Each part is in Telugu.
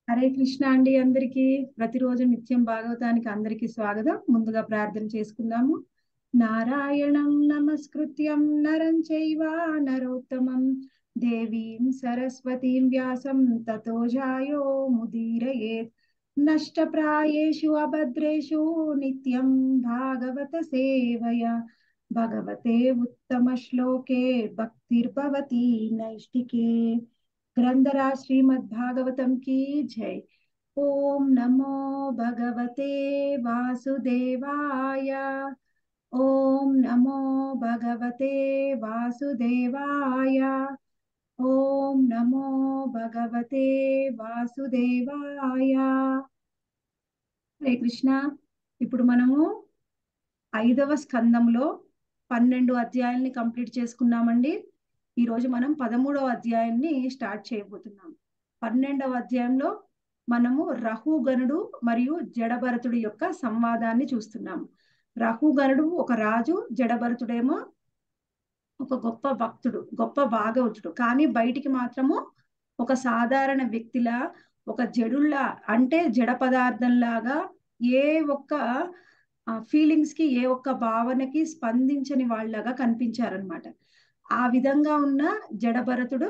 హరే కృష్ణ అండి అందరికీ ప్రతిరోజు నిత్యం భాగవతానికి అందరికీ స్వాగతం ముందుగా ప్రార్థన చేసుకుందాము నారాయణం నమస్కృత్యం నరం చైవ నరోత్తమం దేవీం సరస్వతీం వ్యాసం తతో జాయో ముదీరయేత్ నష్టప్రాయేషు అభద్రేషు నిత్యం భాగవత సేవయ భగవతే ఉత్తమ శ్లోకే భక్తిర్భవతి నైష్టికే గ్రంథరా శ్రీమద్ భాగవతం की जय ओम नमो भगवते वासुदेवाय ओम नमो भगवते वासुदेवाय ओम नमो भगवते వాసుదేవాయ హరే కృష్ణ ఇప్పుడు మనము ఐదవ స్కందంలో పన్నెండు అధ్యాయాల్ని కంప్లీట్ చేసుకున్నామండి ఈ రోజు మనం పదమూడవ అధ్యాయాన్ని స్టార్ట్ చేయబోతున్నాం పన్నెండవ అధ్యాయంలో మనము రహుగణుడు మరియు జడభరతుడి యొక్క సంవాదాన్ని చూస్తున్నాము రహుగణుడు ఒక రాజు జడభరతుడేమో ఒక గొప్ప భక్తుడు గొప్ప భాగవతుడు కానీ బయటికి మాత్రము ఒక సాధారణ వ్యక్తిలా ఒక జడుల్లా అంటే జడ పదార్థంలాగా ఏ ఒక్క ఫీలింగ్స్ కి ఏ ఒక్క భావనకి స్పందించని వాళ్ళగా కనిపించారనమాట ఆ విధంగా ఉన్న జడభరతుడు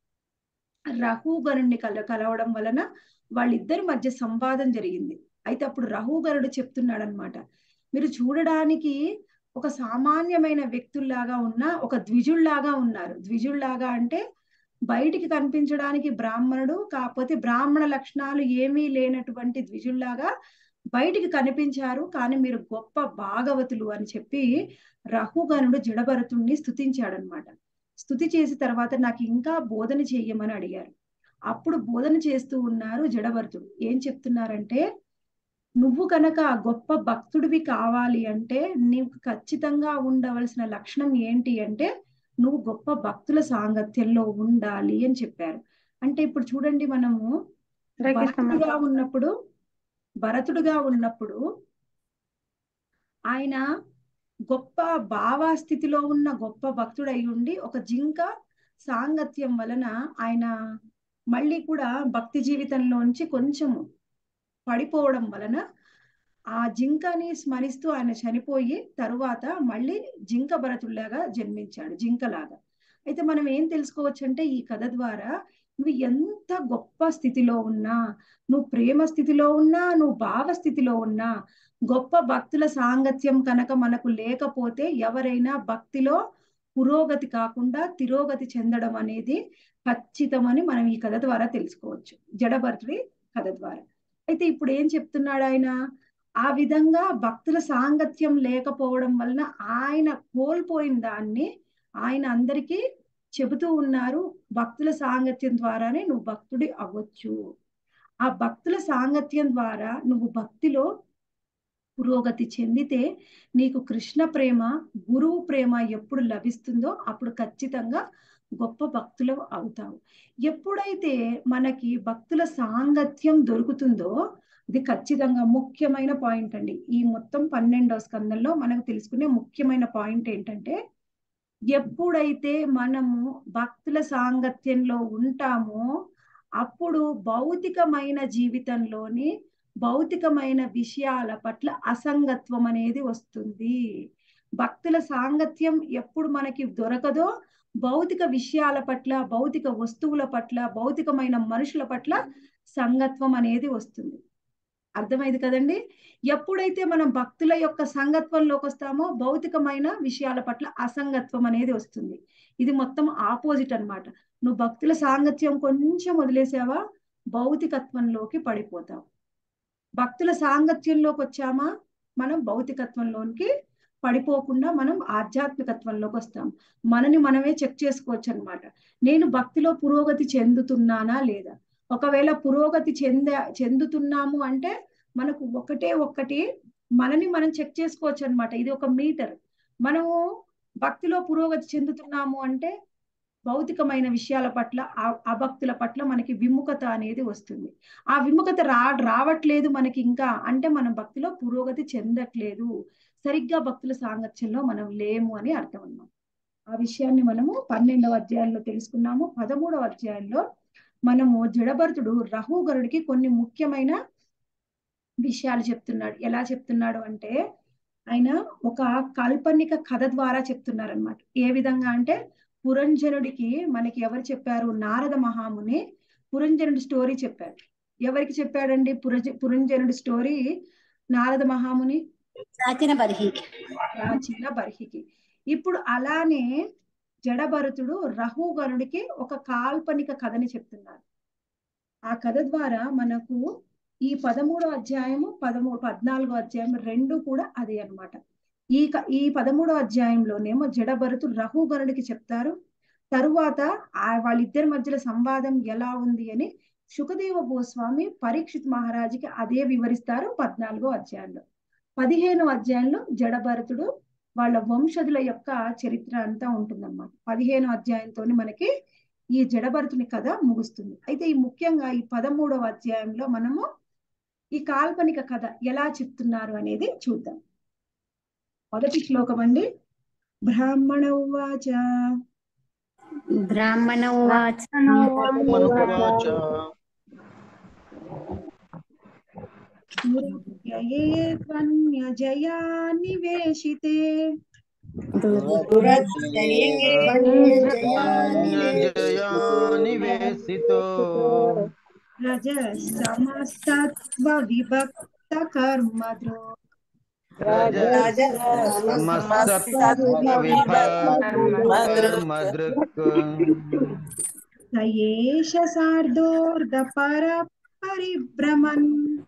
రహుగరుణ్ణి కల కలవడం వలన వాళ్ళిద్దరి మధ్య సంవాదం జరిగింది అయితే అప్పుడు రహుగరుడు చెప్తున్నాడు అనమాట మీరు చూడడానికి ఒక సామాన్యమైన వ్యక్తుల్లాగా ఉన్న ఒక ద్విజుల్లాగా ఉన్నారు ద్విజుల్లాగా అంటే బయటికి కనిపించడానికి బ్రాహ్మణుడు కాకపోతే బ్రాహ్మణ లక్షణాలు ఏమీ లేనటువంటి ద్విజుల్లాగా బయటికి కనిపించారు కానీ మీరు గొప్ప భాగవతులు అని చెప్పి రహుగనుడు జడభరతుణ్ణి స్థుతించాడనమాట స్థుతి చేసిన తర్వాత నాకు ఇంకా బోధన చెయ్యమని అడిగారు అప్పుడు బోధన చేస్తూ ఉన్నారు జడభరతుడు ఏం చెప్తున్నారంటే నువ్వు కనుక గొప్ప భక్తుడివి కావాలి అంటే నీకు ఖచ్చితంగా ఉండవలసిన లక్షణం ఏంటి అంటే నువ్వు గొప్ప భక్తుల సాంగత్యంలో ఉండాలి అని చెప్పారు అంటే ఇప్పుడు చూడండి మనము భరతుడుగా ఉన్నప్పుడు భరతుడుగా ఉన్నప్పుడు ఆయన గొప్ప భావాస్థితిలో ఉన్న గొప్ప భక్తుడై ఉండి ఒక జింక సాంగత్యం వలన ఆయన మళ్ళీ కూడా భక్తి జీవితంలోంచి కొంచెము పడిపోవడం వలన ఆ జింకని స్మరిస్తూ ఆయన చనిపోయి తరువాత మళ్ళీ జింక భరతుల్లాగా జన్మించాడు జింకలాగా అయితే మనం ఏం తెలుసుకోవచ్చు అంటే ఈ కథ ద్వారా నువ్వు ఎంత గొప్ప స్థితిలో ఉన్నా నువ్వు ప్రేమ స్థితిలో ఉన్నా నువ్వు భావ స్థితిలో ఉన్నా గొప్ప భక్తుల సాంగత్యం కనుక మనకు లేకపోతే ఎవరైనా భక్తిలో పురోగతి కాకుండా తిరోగతి చెందడం అనేది ఖచ్చితమని మనం ఈ కథ ద్వారా తెలుసుకోవచ్చు జడభర్తుడి కథ ద్వారా అయితే ఇప్పుడు ఏం చెప్తున్నాడు ఆయన ఆ విధంగా భక్తుల సాంగత్యం లేకపోవడం వలన ఆయన కోల్పోయిన దాన్ని ఆయన అందరికీ చెబుతూ ఉన్నారు భక్తుల సాంగత్యం ద్వారానే నువ్వు భక్తుడి అవ్వచ్చు ఆ భక్తుల సాంగత్యం ద్వారా నువ్వు భక్తిలో పురోగతి చెందితే నీకు కృష్ణ ప్రేమ గురువు ప్రేమ ఎప్పుడు లభిస్తుందో అప్పుడు ఖచ్చితంగా గొప్ప భక్తులు అవుతావు ఎప్పుడైతే మనకి భక్తుల సాంగత్యం దొరుకుతుందో ఇది ఖచ్చితంగా ముఖ్యమైన పాయింట్ అండి ఈ మొత్తం పన్నెండవ స్కందంలో మనకు తెలుసుకునే ముఖ్యమైన పాయింట్ ఏంటంటే ఎప్పుడైతే మనము భక్తుల సాంగత్యంలో ఉంటామో అప్పుడు భౌతికమైన జీవితంలోని భౌతికమైన విషయాల పట్ల అసంగత్వం అనేది వస్తుంది భక్తుల సాంగత్యం ఎప్పుడు మనకి దొరకదో భౌతిక విషయాల పట్ల భౌతిక వస్తువుల పట్ల భౌతికమైన మనుషుల పట్ల సంగత్వం అనేది వస్తుంది అర్థమైంది కదండి ఎప్పుడైతే మనం భక్తుల యొక్క సంగత్వంలోకి వస్తామో భౌతికమైన విషయాల పట్ల అసంగత్వం అనేది వస్తుంది ఇది మొత్తం ఆపోజిట్ అనమాట నువ్వు భక్తుల సాంగత్యం కొంచెం వదిలేసావా భౌతికత్వంలోకి పడిపోతావు భక్తుల సాంగత్యంలోకి వచ్చామా మనం భౌతికత్వంలోనికి పడిపోకుండా మనం ఆధ్యాత్మికత్వంలోకి వస్తాం మనని మనమే చెక్ చేసుకోవచ్చు అనమాట నేను భక్తిలో పురోగతి చెందుతున్నానా లేదా ఒకవేళ పురోగతి చెంద చెందుతున్నాము అంటే మనకు ఒకటే ఒక్కటి మనని మనం చెక్ చేసుకోవచ్చు అనమాట ఇది ఒక మీటర్ మనము భక్తిలో పురోగతి చెందుతున్నాము అంటే భౌతికమైన విషయాల పట్ల అభక్తుల పట్ల మనకి విముఖత అనేది వస్తుంది ఆ విముఖత రా రావట్లేదు మనకి ఇంకా అంటే మనం భక్తిలో పురోగతి చెందట్లేదు సరిగ్గా భక్తుల సాంగత్యంలో మనం లేము అని అర్థం అన్నమాట ఆ విషయాన్ని మనము పన్నెండవ అధ్యాయంలో తెలుసుకున్నాము పదమూడవ అధ్యాయంలో మనము జడభరతుడు రహుగరుడికి కొన్ని ముఖ్యమైన విషయాలు చెప్తున్నాడు ఎలా చెప్తున్నాడు అంటే ఆయన ఒక కాల్పనిక కథ ద్వారా చెప్తున్నారు అనమాట ఏ విధంగా అంటే పురంజనుడికి మనకి ఎవరు చెప్పారు నారద మహాముని పురంజనుడి స్టోరీ చెప్పారు ఎవరికి చెప్పాడండి పురజ పురంజనుడి స్టోరీ నారద మహాముని ప్రాచీన బర్హి ప్రాచీన బర్హికి ఇప్పుడు అలానే జడభరతుడు రహుగరుడికి ఒక కాల్పనిక కథని చెప్తున్నారు ఆ కథ ద్వారా మనకు ఈ పదమూడో అధ్యాయము పదమూడు పద్నాలుగో అధ్యాయం రెండు కూడా అదే అన్నమాట ఈ క- ఈ పదమూడో అధ్యాయంలోనేమో జడభరతుడు రహుగరుడికి చెప్తారు తరువాత ఆ వాళ్ళిద్దరి మధ్యలో సంవాదం ఎలా ఉంది అని సుఖదేవ గోస్వామి పరీక్షిత్ మహారాజుకి అదే వివరిస్తారు పద్నాలుగో అధ్యాయంలో పదిహేనో అధ్యాయంలో జడభరతుడు వాళ్ళ వంశజుల యొక్క చరిత్ర అంతా ఉంటుందన్నమాట పదిహేనో అధ్యాయంతో మనకి ఈ జడభరతుని కథ ముగుస్తుంది అయితే ఈ ముఖ్యంగా ఈ పదమూడవ అధ్యాయంలో మనము ఈ కాల్పనిక కథ ఎలా చెప్తున్నారు అనేది చూద్దాం మొదటి శ్లోకం అండి బ్రాహ్మణ ఉవాచ బ్రాహ్మణ ఉవాచ మనువాచ నిరుద్యయే త్వన్యజయా నివేశితే నివేశితో రజసమస్తత్వ విభక్త కర్మద్రో సయేష సార్ధోర్ధ పర పరిభ్రమన్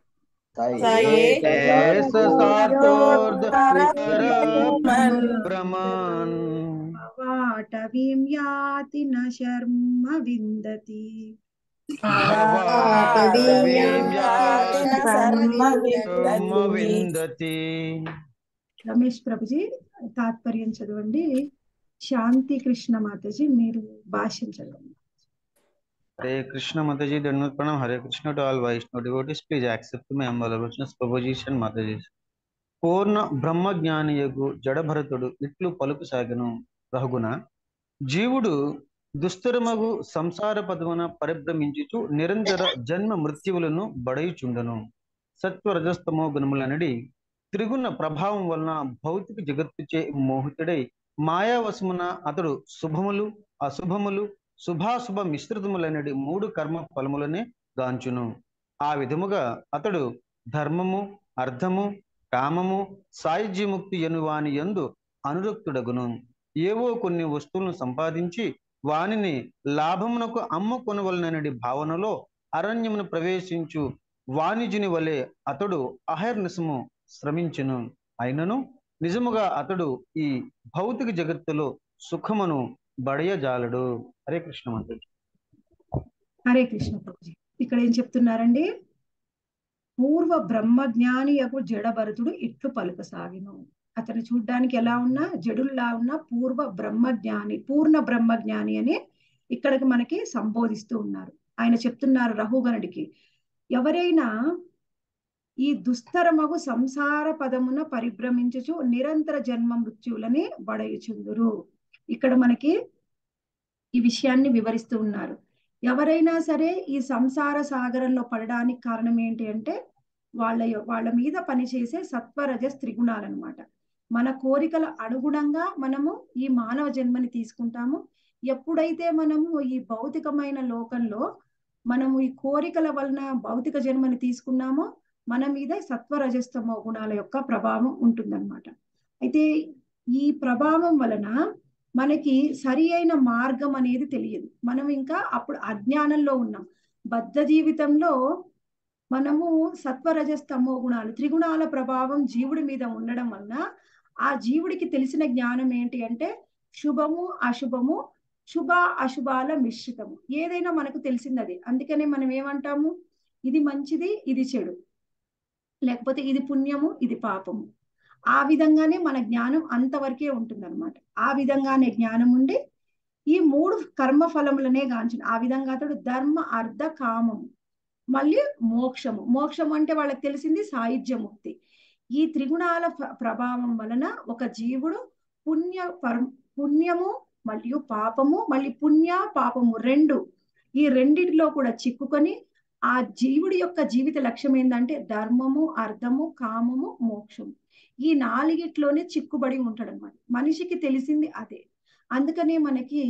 భ్రమన్ వాటవీం యాతి న శర్మ విందతి విందతి రమేష్ ప్రభుజీ తాత్పర్యం చదవండి శాంతి కృష్ణ మాతాజీ మీరు భాష్యం చదవండి హరే కృష్ణ మాతాజీ దండోత్ ప్రణామ్ Hare Krishna to all Vaishnav devotees please accept my humble obeisances proposition మాతాజీ పూర్ణ బ్రహ్మజ్ఞానియగు జడభరతుడు ఇట్లు పలుకు సాగను రహుగుణ జీవుడు దుస్తరమగు సంసార పదమున పరిభ్రమించుచు నిరంతర జన్మ మృత్యువులను బడయుచుండను సత్వరజస్తమో గుణములనడి త్రిగుణ ప్రభావం వలన భౌతిక జగత్తుచే మోహితుడై మాయావశమున అతడు శుభములు అశుభములు శుభాశుభ మిశ్రితములనడి మూడు కర్మ ఫలములనే గాంచును ఆ విధముగా అతడు ధర్మము అర్థము కామము సాయుజ్యముక్తి ఎను వాని యందు అనురక్తుడగును ఏవో కొన్ని వస్తువులను సంపాదించి వానిని లాభమునకు అమ్ముకొనవలనని భావనలో అరణ్యమును ప్రవేశించు వాణిజుని వలె అతడు అహర్నిశము శ్రమించును అయినను నిజముగా అతడు ఈ భౌతిక జగత్తులో సుఖమును బడయజాలడు హరే కృష్ణ మంత్రి హరే కృష్ణ ప్రభుజీ ఇక్కడ ఏం చెప్తున్నారండి పూర్వ బ్రహ్మజ్ఞాని యగు జడభరతుడు ఇట్లు పలుకసాగిను అతను చూడ్డానికి ఎలా ఉన్నా జడుల్లా ఉన్న పూర్వ బ్రహ్మజ్ఞాని పూర్ణ బ్రహ్మజ్ఞాని అని ఇక్కడికి మనకి సంబోధిస్తూ ఉన్నారు ఆయన చెప్తున్నారు రహుగణుడికి ఎవరైనా ఈ దుస్తరమగు సంసార పదమున పరిభ్రమించుచు నిరంతర జన్మ మృత్యువులని బడయుచుందురు ఇక్కడ మనకి ఈ విషయాన్ని వివరిస్తూ ఉన్నారు ఎవరైనా సరే ఈ సంసార సాగరంలో పడడానికి కారణం ఏంటి అంటే వాళ్ళ యొ- వాళ్ళ మీద పనిచేసే సత్వరజ త్రిగుణాలన్నమాట మన కోరికల అనుగుణంగా మనము ఈ మానవ జన్మని తీసుకుంటాము ఎప్పుడైతే మనము ఈ భౌతికమైన లోకంలో మనము ఈ కోరికల వలన భౌతిక జన్మని తీసుకున్నామో మన మీద సత్వరజస్తమో గుణాల యొక్క ప్రభావం ఉంటుందన్నమాట అయితే ఈ ప్రభావం వలన మనకి సరి అయిన మార్గం అనేది తెలియదు మనం ఇంకా అప్పుడు అజ్ఞానంలో ఉన్నాం బద్ధ జీవితంలో మనము సత్వరజస్తమో గుణాలు త్రిగుణాల ప్రభావం జీవుడి మీద ఉండడం వలన ఆ జీవుడికి తెలిసిన జ్ఞానం ఏంటి అంటే శుభము అశుభము శుభ అశుభాల మిశ్రితము ఏదైనా మనకు తెలిసింది అది అందుకనే మనం ఏమంటాము ఇది మంచిది ఇది చెడు లేకపోతే ఇది పుణ్యము ఇది పాపము ఆ విధంగానే మన జ్ఞానం అంతవరకే ఉంటుందన్నమాట ఆ విధంగానే జ్ఞానం ఉండి ఈ మూడు కర్మ ఫలములనే గాంచిన ఆ విధంగా అతడు ధర్మ అర్థ కామము మళ్ళీ మోక్షము మోక్షం అంటే వాళ్ళకి తెలిసింది సాయుధ్య ముక్తి ఈ త్రిగుణాల ప్ర- ప్రభావం వలన ఒక జీవుడు పుణ్య పర్ పుణ్యము మరియు పాపము మళ్ళీ పుణ్య పాపము రెండు ఈ రెండిటిలో కూడా చిక్కుకొని ఆ జీవుడి యొక్క జీవిత లక్ష్యం ఏంటంటే ధర్మము అర్థము కామము మోక్షము ఈ నాలుగిట్లోనే చిక్కుబడి ఉంటాడు అనమాట మనిషికి తెలిసింది అదే అందుకనే మనకి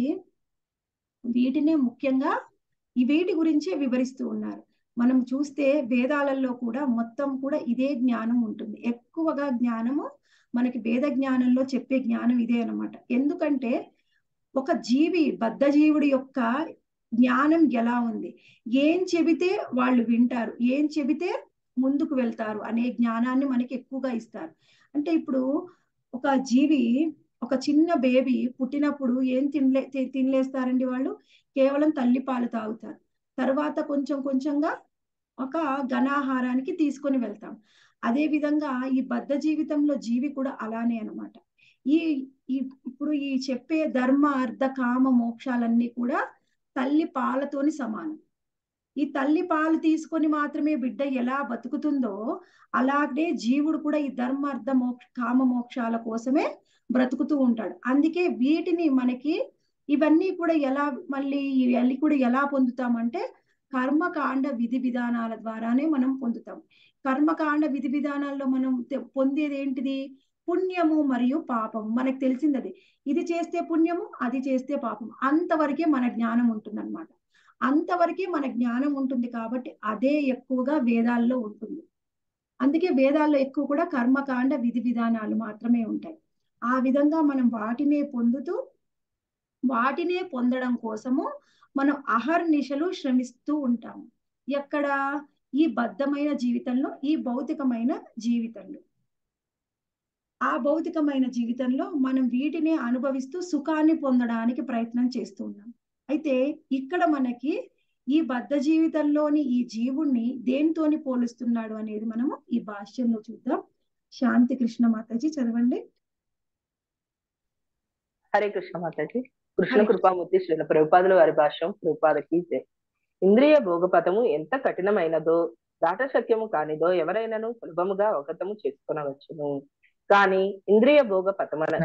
వీటినే ముఖ్యంగా ఈ వీటి గురించే వివరిస్తూ ఉన్నారు మనం చూస్తే వేదాలలో కూడా మొత్తం కూడా ఇదే జ్ఞానం ఉంటుంది ఎక్కువగా జ్ఞానము మనకి వేద జ్ఞానంలో చెప్పే జ్ఞానం ఇదే అన్నమాట ఎందుకంటే ఒక జీవి బద్ధ జీవుడి యొక్క జ్ఞానం ఎలా ఉంది ఏం చెబితే వాళ్ళు వింటారు ఏం చెబితే ముందుకు వెళ్తారు అనే జ్ఞానాన్ని మనకి ఎక్కువగా ఇస్తారు అంటే ఇప్పుడు ఒక జీవి ఒక చిన్న బేబీ పుట్టినప్పుడు ఏం తినలే తి- తినలేస్తారండి వాళ్ళు కేవలం తల్లి పాలు తాగుతారు తర్వాత కొంచెం కొంచెంగా ఒక ఘనాహారానికి తీసుకొని వెళ్తాం అదే విధంగా ఈ బద్ధ జీవితంలో జీవి కూడా అలానే అన్నమాట ఈ ఈ ఇప్పుడు ఈ చెప్పే ధర్మ అర్థ కామ మోక్షాలన్నీ కూడా తల్లి పాలతోని సమానం ఈ తల్లి పాలు తీసుకొని మాత్రమే బిడ్డ ఎలా బతుకుతుందో అలాగే జీవుడు కూడా ఈ ధర్మ అర్థ మోక్ష కామ మోక్షాల కోసమే బ్రతుకుతూ ఉంటాడు అందుకే వీటిని మనకి ఇవన్నీ కూడా ఎలా మళ్ళీ ఇవన్నీ కూడా ఎలా పొందుతామంటే కర్మకాండ విధి విధానాల ద్వారానే మనం పొందుతాం కర్మకాండ విధి విధానాల్లో మనం తె- పొందేది ఏంటిది పుణ్యము మరియు పాపం మనకు తెలిసింది అది ఇది చేస్తే పుణ్యము అది చేస్తే పాపం అంతవరకే మన జ్ఞానం ఉంటుందన్నమాట అంతవరకే మన జ్ఞానం ఉంటుంది కాబట్టి అదే ఎక్కువగా వేదాల్లో ఉంటుంది అందుకే వేదాల్లో ఎక్కువ కూడా కర్మకాండ విధి విధానాలు మాత్రమే ఉంటాయి ఆ విధంగా మనం వాటినే పొందుతూ వాటినే పొందడం కోసము మనం అహర్నిశలు శ్రమిస్తూ ఉంటాము ఎక్కడ ఈ బద్ధమైన జీవితంలో ఈ భౌతికమైన జీవితంలో ఆ భౌతికమైన జీవితంలో మనం వీటిని అనుభవిస్తూ సుఖాన్ని పొందడానికి ప్రయత్నం చేస్తూ ఉన్నాం అయితే ఇక్కడ మనకి ఈ బద్ధ జీవితంలోని ఈ జీవుణ్ణి దేనితోని పోలుస్తున్నాడు అనేది మనము ఈ భాష్యంలో చూద్దాం శాంతి కృష్ణ మాతాజీ చదవండి హరే కృష్ణ మాతాజీ కృష్ణ హరే కృపామూర్తి శ్రీల ప్రభుపాదుల వారి భాష్యం ప్రభుపాదకి జై. ఇంద్రియ భోగపథము ఎంత కఠినమైనదో దాటశక్యము కానిదో ఎవరైనాను సులభముగా అవగతము చేసుకొనవచ్చును కానీ ఇంద్రియ భోగ పథమన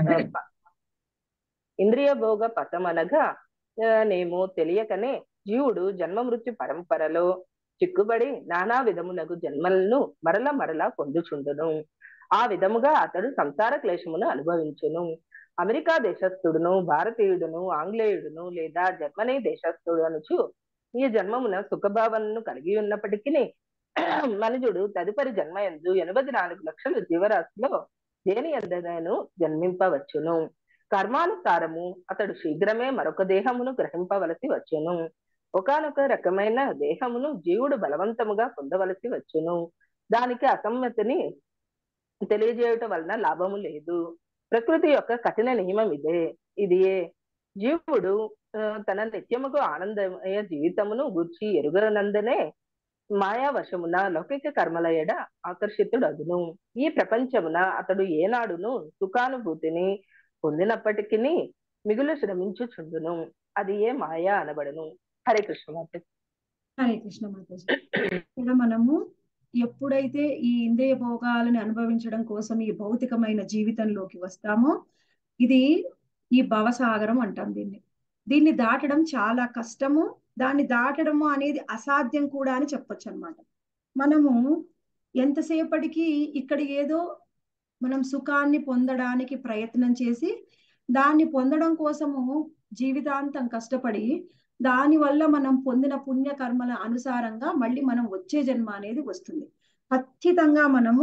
ఇంద్రియ భోగ పథమనగా ఆ, నేమో తెలియకనే జీవుడు జన్మ మృత్యు పరంపరలో చిక్కుబడి నానా విధమునకు జన్మలను మరల మరల పొందుచుండును ఆ విధముగా అతడు సంసార క్లేశమును అనుభవించును అమెరికా దేశస్థుడును భారతీయుడును ఆంగ్లేయుడును లేదా జర్మనీ దేశస్థుడు అనుచు ఈ జన్మమున సుఖభావనను కలిగి ఉన్నప్పటికీ మనుజుడు తదుపరి జన్మ ఎందు ఎనభై నాలుగు లక్షల జీవరాశిలో దేని ఎందనను జన్మింపవచ్చును కర్మానుసారము అతడు శీఘ్రమే మరొక దేహమును గ్రహింపవలసి వచ్చును ఒకానొక రకమైన దేహమును జీవుడు బలవంతముగా పొందవలసి వచ్చును దానికి అసమ్మతిని తెలియజేయటం వలన లాభము లేదు ప్రకృతి యొక్క కఠిన నియమం ఇదే ఇదియే జీవుడు ఆ, తన నిత్యముకు ఆనందమయ జీవితమును గూర్చి ఎరుగనందనే మాయావశమున లౌకిక కర్మల ఎడ ఆకర్షితుడగును ఈ ప్రపంచమున అతడు ఏనాడును సుఖానుభూతిని పొందినప్పటికీ మిగులు శ్రమించుచుండును అది ఏ మాయా అనబడును హరే కృష్ణ మాత హరే కృష్ణ మాతాజీ ఇక్కడ మనము ఎప్పుడైతే ఈ ఇంద్రియ భోగాలను అనుభవించడం కోసం ఈ భౌతికమైన జీవితంలోకి వస్తామో ఇది ఈ భవసాగరం అంటాం దీన్ని దీన్ని దాటడం చాలా కష్టము దాన్ని దాటడము అనేది అసాధ్యం కూడా అని చెప్పొచ్చు అనమాట మనము ఎంతసేపటికి ఇక్కడ ఏదో మనం సుఖాన్ని పొందడానికి ప్రయత్నం చేసి దాన్ని పొందడం కోసము జీవితాంతం కష్టపడి దాని వల్ల మనం పొందిన పుణ్య కర్మల అనుసారంగా మళ్ళీ మనం వచ్చే జన్మ అనేది వస్తుంది ఖచ్చితంగా మనము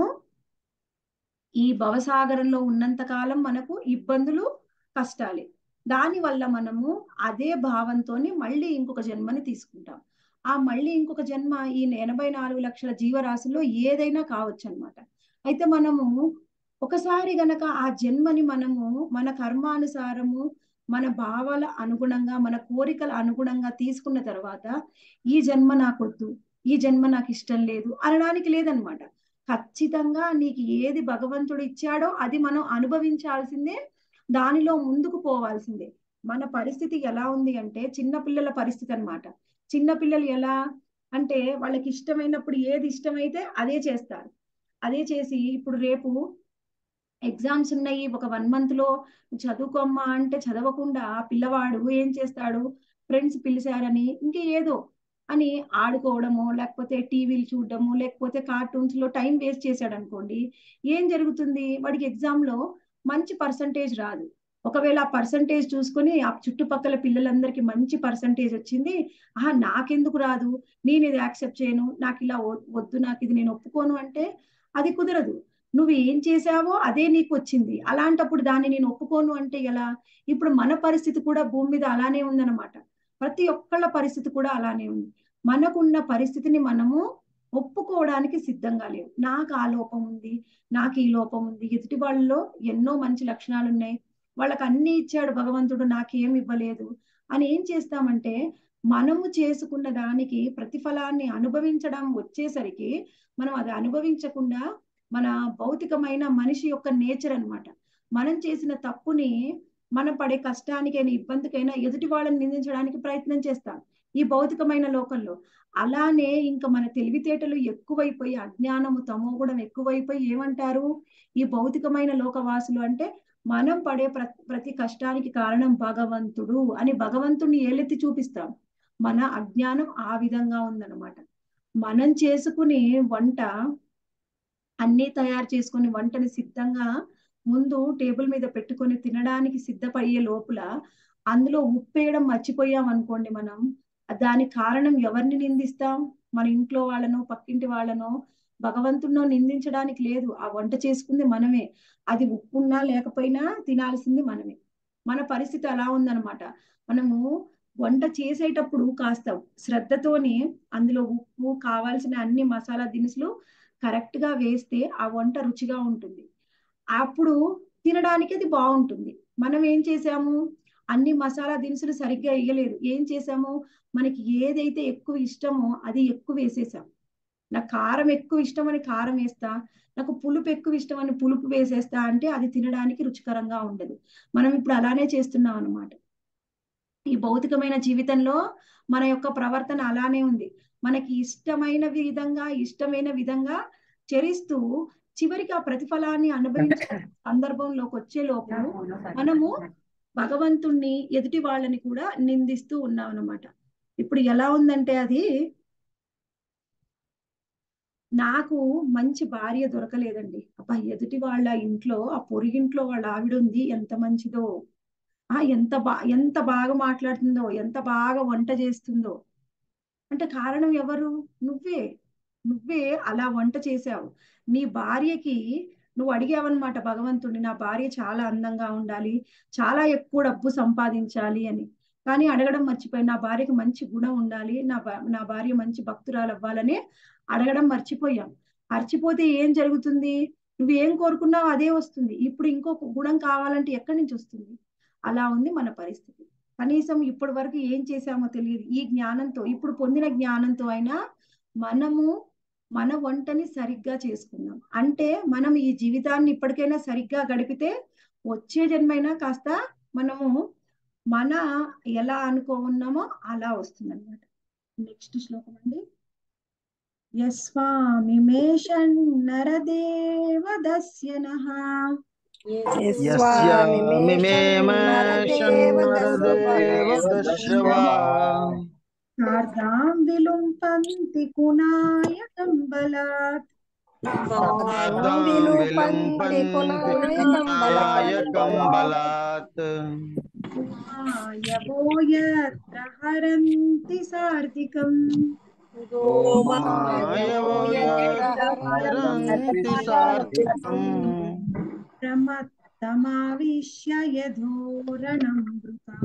ఈ భవసాగరంలో ఉన్నంత కాలం మనకు ఇబ్బందులు కష్టాలే దాని వల్ల మనము అదే భావంతోని మళ్ళీ ఇంకొక జన్మని తీసుకుంటాం ఆ మళ్ళీ ఇంకొక జన్మ ఈ ఎనభై నాలుగు లక్షల జీవరాశుల్లో ఏదైనా కావచ్చు అనమాట అయితే మనము ఒకసారి గనక ఆ జన్మని మనము మన కర్మానుసారము మన భావాల అనుగుణంగా మన కోరికల అనుగుణంగా తీసుకున్న తర్వాత ఈ జన్మ నాకొద్దు ఈ జన్మ నాకు ఇష్టం లేదు అనడానికి లేదనమాట ఖచ్చితంగా నీకు ఏది భగవంతుడు ఇచ్చాడో అది మనం అనుభవించాల్సిందే దానిలో ముందుకు పోవాల్సిందే మన పరిస్థితి ఎలా ఉంది అంటే చిన్న పిల్లల పరిస్థితి అన్నమాట చిన్న పిల్లలు ఎలా అంటే వాళ్ళకి ఇష్టమైనప్పుడు ఏది ఇష్టమైతే అదే చేస్తారు అదే చేసి ఇప్పుడు రేపు ఎగ్జామ్స్ ఉన్నాయి ఒక వన్ మంత్ లో చదువుకోమ్మా అంటే చదవకుండా ఆ పిల్లవాడు ఏం చేస్తాడు ఫ్రెండ్స్ పిలిచారని ఇంకా ఏదో అని ఆడుకోవడము లేకపోతే టీవీలు చూడడము లేకపోతే కార్టూన్స్ లో టైం వేస్ట్ చేశాడు అనుకోండి ఏం జరుగుతుంది వాడికి ఎగ్జామ్ లో మంచి పర్సంటేజ్ రాదు ఒకవేళ ఆ పర్సంటేజ్ చూసుకొని ఆ చుట్టుపక్కల పిల్లలందరికీ మంచి పర్సంటేజ్ వచ్చింది ఆహా నాకెందుకు రాదు నేను ఇది యాక్సెప్ట్ చేయను నాకు ఇలా వ- వద్దు నాకు ఇది నేను ఒప్పుకోను అంటే అది కుదరదు నువ్వు ఏం చేసావో అదే నీకు వచ్చింది అలాంటప్పుడు దాన్ని నేను ఒప్పుకోను అంటే ఎలా ఇప్పుడు మన పరిస్థితి కూడా భూమి మీద అలానే ఉందన్నమాట ప్రతి ఒక్కళ్ళ పరిస్థితి కూడా అలానే ఉంది మనకున్న పరిస్థితిని మనము ఒప్పుకోవడానికి సిద్ధంగా లేవు నాకు ఆ లోపం ఉంది నాకు ఈ లోపం ఉంది ఎదుటి వాళ్ళలో ఎన్నో మంచి లక్షణాలు ఉన్నాయి వాళ్ళకి అన్ని ఇచ్చాడు భగవంతుడు నాకేం ఇవ్వలేదు అని ఏం చేస్తామంటే మనము చేసుకున్న దానికి ప్రతిఫలాన్ని అనుభవించడం వచ్చేసరికి మనం అది అనుభవించకుండా మన భౌతికమైన మనిషి యొక్క నేచర్ అన్నమాట మనం చేసిన తప్పుని మనం పడే కష్టానికైనా ఇబ్బందికైనా ఎదుటి వాళ్ళని నిందించడానికి ప్రయత్నం చేస్తాం ఈ భౌతికమైన లోకంలో అలానే ఇంకా మన తెలివితేటలు ఎక్కువైపోయి అజ్ఞానము తమోగుణం ఎక్కువైపోయి ఏమంటారు ఈ భౌతికమైన లోకవాసులు అంటే మనం పడే ప్ర ప్రతి కష్టానికి కారణం భగవంతుడు అని భగవంతుడిని ఏలెత్తి చూపిస్తాం మన అజ్ఞానం ఆ విధంగా ఉందన్నమాట మనం చేసుకునే వంట అన్నీ తయారు చేసుకుని వంటని సిద్ధంగా ముందు టేబుల్ మీద పెట్టుకొని తినడానికి సిద్ధపయ్యే లోపల అందులో ఉప్పేయడం మర్చిపోయాం అనుకోండి మనం దానికి కారణం ఎవరిని నిందిస్తాం మన ఇంట్లో వాళ్ళనో పక్కింటి వాళ్ళనో భగవంతుడినో నిందించడానికి లేదు ఆ వంట చేసుకుంది మనమే అది ఉప్పున్నా లేకపోయినా తినాల్సింది మనమే మన పరిస్థితి అలా ఉందన్నమాట మనము వంట చేసేటప్పుడు కాస్త శ్రద్ధతోని అందులో ఉప్పు కావాల్సిన అన్ని మసాలా దినుసులు కరెక్ట్ గా వేస్తే ఆ వంట రుచిగా ఉంటుంది అప్పుడు తినడానికి అది బాగుంటుంది మనం ఏం చేసాము అన్ని మసాలా దినుసులు సరిగ్గా వేయలేదు ఏం చేసాము మనకి ఏదైతే ఎక్కువ ఇష్టమో అది ఎక్కువ వేసేసాం నాకు కారం ఎక్కువ ఇష్టం అని కారం వేస్తా నాకు పులుపు ఎక్కువ ఇష్టం అని పులుపు వేసేస్తా అంటే అది తినడానికి రుచికరంగా ఉండదు మనం ఇప్పుడు అలానే చేస్తున్నాం అనమాట ఈ భౌతికమైన జీవితంలో మన యొక్క ప్రవర్తన అలానే ఉంది మనకి ఇష్టమైన విధంగా ఇష్టమైన విధంగా చరిస్తూ చివరికి ఆ ప్రతిఫలాన్ని అనుభవించే సందర్భంలోకి వచ్చే లోపు మనము భగవంతుణ్ణి ఎదుటి వాళ్ళని కూడా నిందిస్తూ ఉన్నాం అనమాట ఇప్పుడు ఎలా ఉందంటే అది నాకు మంచి భార్య దొరకలేదండి అబ్బా ఎదుటి వాళ్ళ ఇంట్లో ఆ పొరిగింట్లో వాళ్ళ ఆవిడ ఉంది ఎంత మంచిదో ఆ ఎంత బా ఎంత బాగా మాట్లాడుతుందో ఎంత బాగా వంట చేస్తుందో అంటే కారణం ఎవరు నువ్వే నువ్వే అలా వంట చేసావు నీ భార్యకి నువ్వు అడిగావన్నమాట భగవంతుడిని నా భార్య చాలా అందంగా ఉండాలి చాలా ఎక్కువ డబ్బు సంపాదించాలి అని కానీ అడగడం మర్చిపోయి నా భార్యకి మంచి గుణం ఉండాలి నా భా- నా భార్య మంచి భక్తురాలు అవ్వాలని అడగడం మర్చిపోయాం మర్చిపోతే ఏం జరుగుతుంది నువ్వు ఏం కోరుకున్నావు అదే వస్తుంది ఇప్పుడు ఇంకొక గుణం కావాలంటే ఎక్కడి నుంచి వస్తుంది అలా ఉంది మన పరిస్థితి కనీసం ఇప్పటి వరకు ఏం చేశామో తెలియదు ఈ జ్ఞానంతో ఇప్పుడు పొందిన జ్ఞానంతో అయినా మనము మన వంటని సరిగ్గా చేసుకుందాం అంటే మనం ఈ జీవితాన్ని ఇప్పటికైనా సరిగ్గా గడిపితే వచ్చే జన్మైనా కాస్త మనము మన ఎలా అనుకోన్నామో అలా వస్తుంది అనమాట నెక్స్ట్ శ్లోకం అండి యస్వామి మేషన్ నరదేవ దస్యనః యస్యామిమేషన్నరదేవదశవా శార్దాం విలుంపంతి కునాయ కంబలాత్ శారదాం విలుంపంతి కునాయ కంబలాత్ యవో యత్ర హరంతి సార్ధికం గోమాయవో యత్రంతి సార్థికం ప్రమత్తమావిశ్య యధోరణం వృతా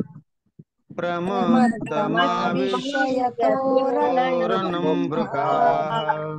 ప్రమత్తమావిషయతోరణం వృకాః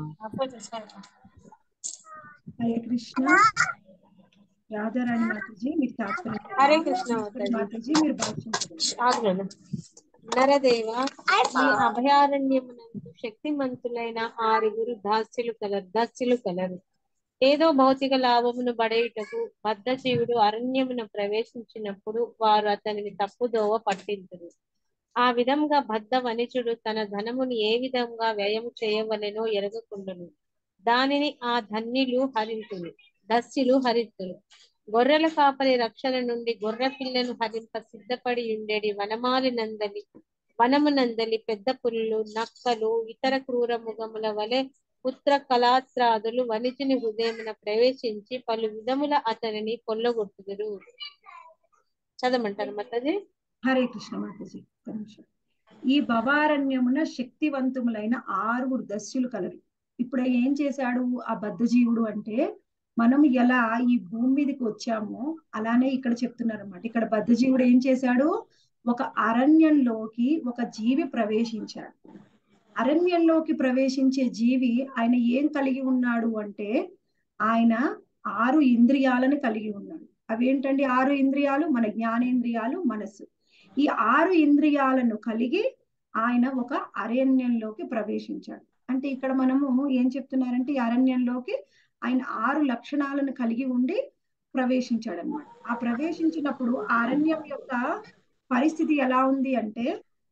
హరే కృష్ణ రాధారాణి మాతాజీ మీరు తాత్పర్యం హరే కృష్ణ మాతాజీ. మాతాజీ మీరు భాష్యం చదవండి. ఆగ్రహం నరదేవ ఈ అభయారణ్యమునందు శక్తిమంతులైన ఆరుగురు దాస్యులు కలరు దాస్యులు కలరు ఏదో భౌతిక లాభమును బడేయుటకు బద్ధజీవుడు అరణ్యమున ప్రవేశించినప్పుడు వారు అతనిని తప్పుదోవ పట్టించరు ఆ విధంగా బద్ధ వనిజుడు తన ధనముని ఏ విధంగా వ్యయం చేయవలెనో ఎరగకుండును దానిని ఆ ధన్యులు హరింతులు దస్యులు హరింతులు గొర్రెల కాపరి రక్షణ నుండి గొర్రె పిల్లను హరింప సిద్ధపడి ఉండేడి వనమాలి నందని వనమునందలి పెద్ద పులులు నక్కలు ఇతర క్రూర మృగముల వలె పుత్ర కళాత్రాదులు వనిజుని హృదయమున ప్రవేశించి పలు విధముల అతనిని కొల్లగొట్టుదురు చదవమంటారు మాతాజీ హరే కృష్ణ మాతాజీ ఒక్క నిమిషం ఈ భవారణ్యమున శక్తివంతములైన ఆరుగురు దస్యులు కలరు ఇప్పుడు ఏం చేశాడు ఆ బద్ధజీవుడు అంటే మనం ఎలా ఈ భూమి మీదకి వచ్చామో అలానే ఇక్కడ చెప్తున్నారు అనమాట ఇక్కడ బద్ధజీవుడు ఏం చేశాడు ఒక అరణ్యంలోకి ఒక జీవి ప్రవేశించాడు అరణ్యంలోకి ప్రవేశించే జీవి ఆయన ఏం కలిగి ఉన్నాడు అంటే ఆయన ఆరు ఇంద్రియాలను కలిగి ఉన్నాడు అవేంటండి ఆరు ఇంద్రియాలు మన జ్ఞానేంద్రియాలు మనస్సు ఈ ఆరు ఇంద్రియాలను కలిగి ఆయన ఒక అరణ్యంలోకి ప్రవేశించాడు అంటే ఇక్కడ మనము ఏం చెప్తున్నారంటే ఈ అరణ్యంలోకి ఆయన ఆరు లక్షణాలను కలిగి ఉండి ప్రవేశించాడు అనమాట ఆ ప్రవేశించినప్పుడు ఆ అరణ్యం యొక్క పరిస్థితి ఎలా ఉంది అంటే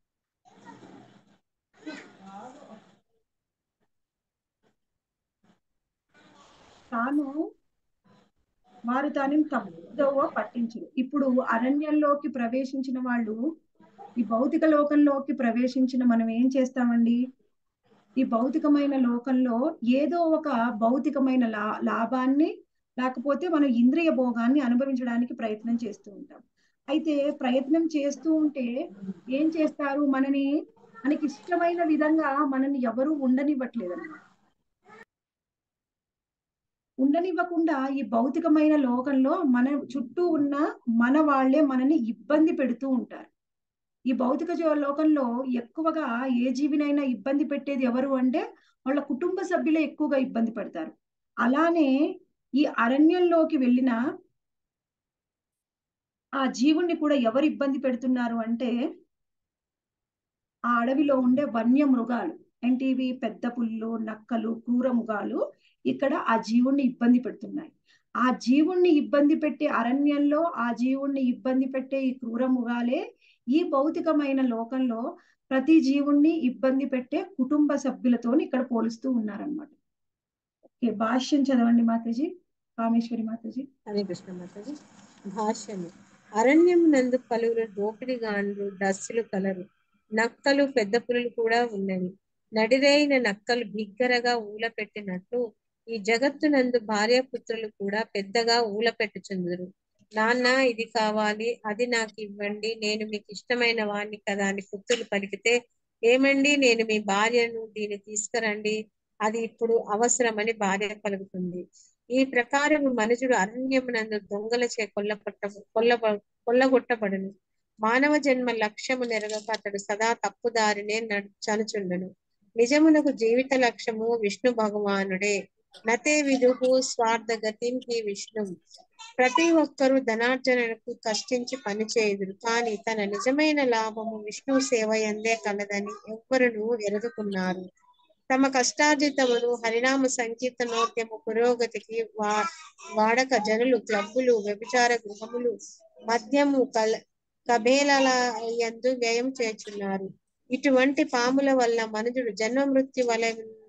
తాను వారు తాను తప్పుదోవ పట్టించరు ఇప్పుడు అరణ్యంలోకి ప్రవేశించిన వాళ్ళు ఈ భౌతిక లోకంలోకి ప్రవేశించిన మనం ఏం చేస్తామండి ఈ భౌతికమైన లోకంలో ఏదో ఒక భౌతికమైన లా లాభాన్ని లేకపోతే మనం ఇంద్రియ భోగాన్ని అనుభవించడానికి ప్రయత్నం చేస్తూ ఉంటాం అయితే ప్రయత్నం చేస్తూ ఉంటే ఏం చేస్తారు మనని మనకి ఇష్టమైన విధంగా మనని ఎవరు ఉండనివ్వట్లేదు అన్నమాట ఉండనివ్వకుండా ఈ భౌతికమైన లోకంలో మన చుట్టూ ఉన్న మన వాళ్ళే మనని ఇబ్బంది పెడుతూ ఉంటారు ఈ భౌతిక జో- లోకంలో ఎక్కువగా ఏ జీవినైనా ఇబ్బంది పెట్టేది ఎవరు అంటే వాళ్ళ కుటుంబ సభ్యులే ఎక్కువగా ఇబ్బంది పెడతారు అలానే ఈ అరణ్యంలోకి వెళ్ళిన ఆ జీవుణ్ణి కూడా ఎవరు ఇబ్బంది పెడుతున్నారు అంటే ఆ అడవిలో ఉండే వన్య మృగాలు అంటే ఇవి పెద్ద పుల్లు నక్కలు క్రూర మృగాలు ఇక్కడ ఆ జీవుణ్ణి ఇబ్బంది పెడుతున్నాయి ఆ జీవుణ్ణి ఇబ్బంది పెట్టే అరణ్యంలో ఆ జీవుణ్ణి ఇబ్బంది పెట్టే ఈ క్రూర మృగాలే ఈ భౌతికమైన లోకంలో ప్రతి జీవుణ్ణి ఇబ్బంది పెట్టే కుటుంబ సభ్యులతో ఇక్కడ పోలుస్తూ ఉన్నారనమాట ఓకే భాష్యం చదవండి మాతాజీ కామేశ్వరి మాతాజీ హరే కృష్ణ మాతాజీ భాష్యము అరణ్యం నందు పలువురు దోపిడిగాండ్రు దస్సులు కలరు నక్కలు పెద్ద పులులు కూడా ఉన్నవి నడిరైన నక్కలు బిగ్గరగా ఊల పెట్టినట్లు ఈ జగత్తునందు భార్యాపుత్రులు కూడా పెద్దగా ఊల పెట్టుచుందురు నాన్న ఇది కావాలి అది నాకు ఇవ్వండి నేను మీకు ఇష్టమైన వాణ్ణి కదా అని పుత్రులు పలికితే ఏమండి నేను మీ భార్యను దీన్ని తీసుకురండి అది ఇప్పుడు అవసరమని భార్య పలుకుతుంది ఈ ప్రకారం మనుషుడు అరణ్యమునందు దొంగలచే కొల్లపట్ట కొల్ల కొల్లగొట్టబడును మానవ జన్మ లక్ష్యము నెరగక అతడు సదా తప్పుదారినే నడు- చనుచుండును నిజమునకు జీవిత లక్ష్యము విష్ణు భగవానుడే నతే విదుహు స్వార్థ గతిం హి విష్ణు ప్రతి ఒక్కరూ ధనార్జనకు కష్టించి పనిచేయుదురు కానీ తన నిజమైన లాభము విష్ణు సేవ ఎందే కలదని ఎవ్వరును ఎరుగుకున్నారు తమ కష్టార్జితమును హరినామ సంకీర్తనోద్యమ పురోగతికి వా వాడక జనులు క్లబ్బులు వ్యభిచార గృహములు మద్యము కల కబేలల యందు వ్యయం చేస్తున్నారు ఇటువంటి పాముల వల్ల మనుజుడు జన్మ మృత్యు వల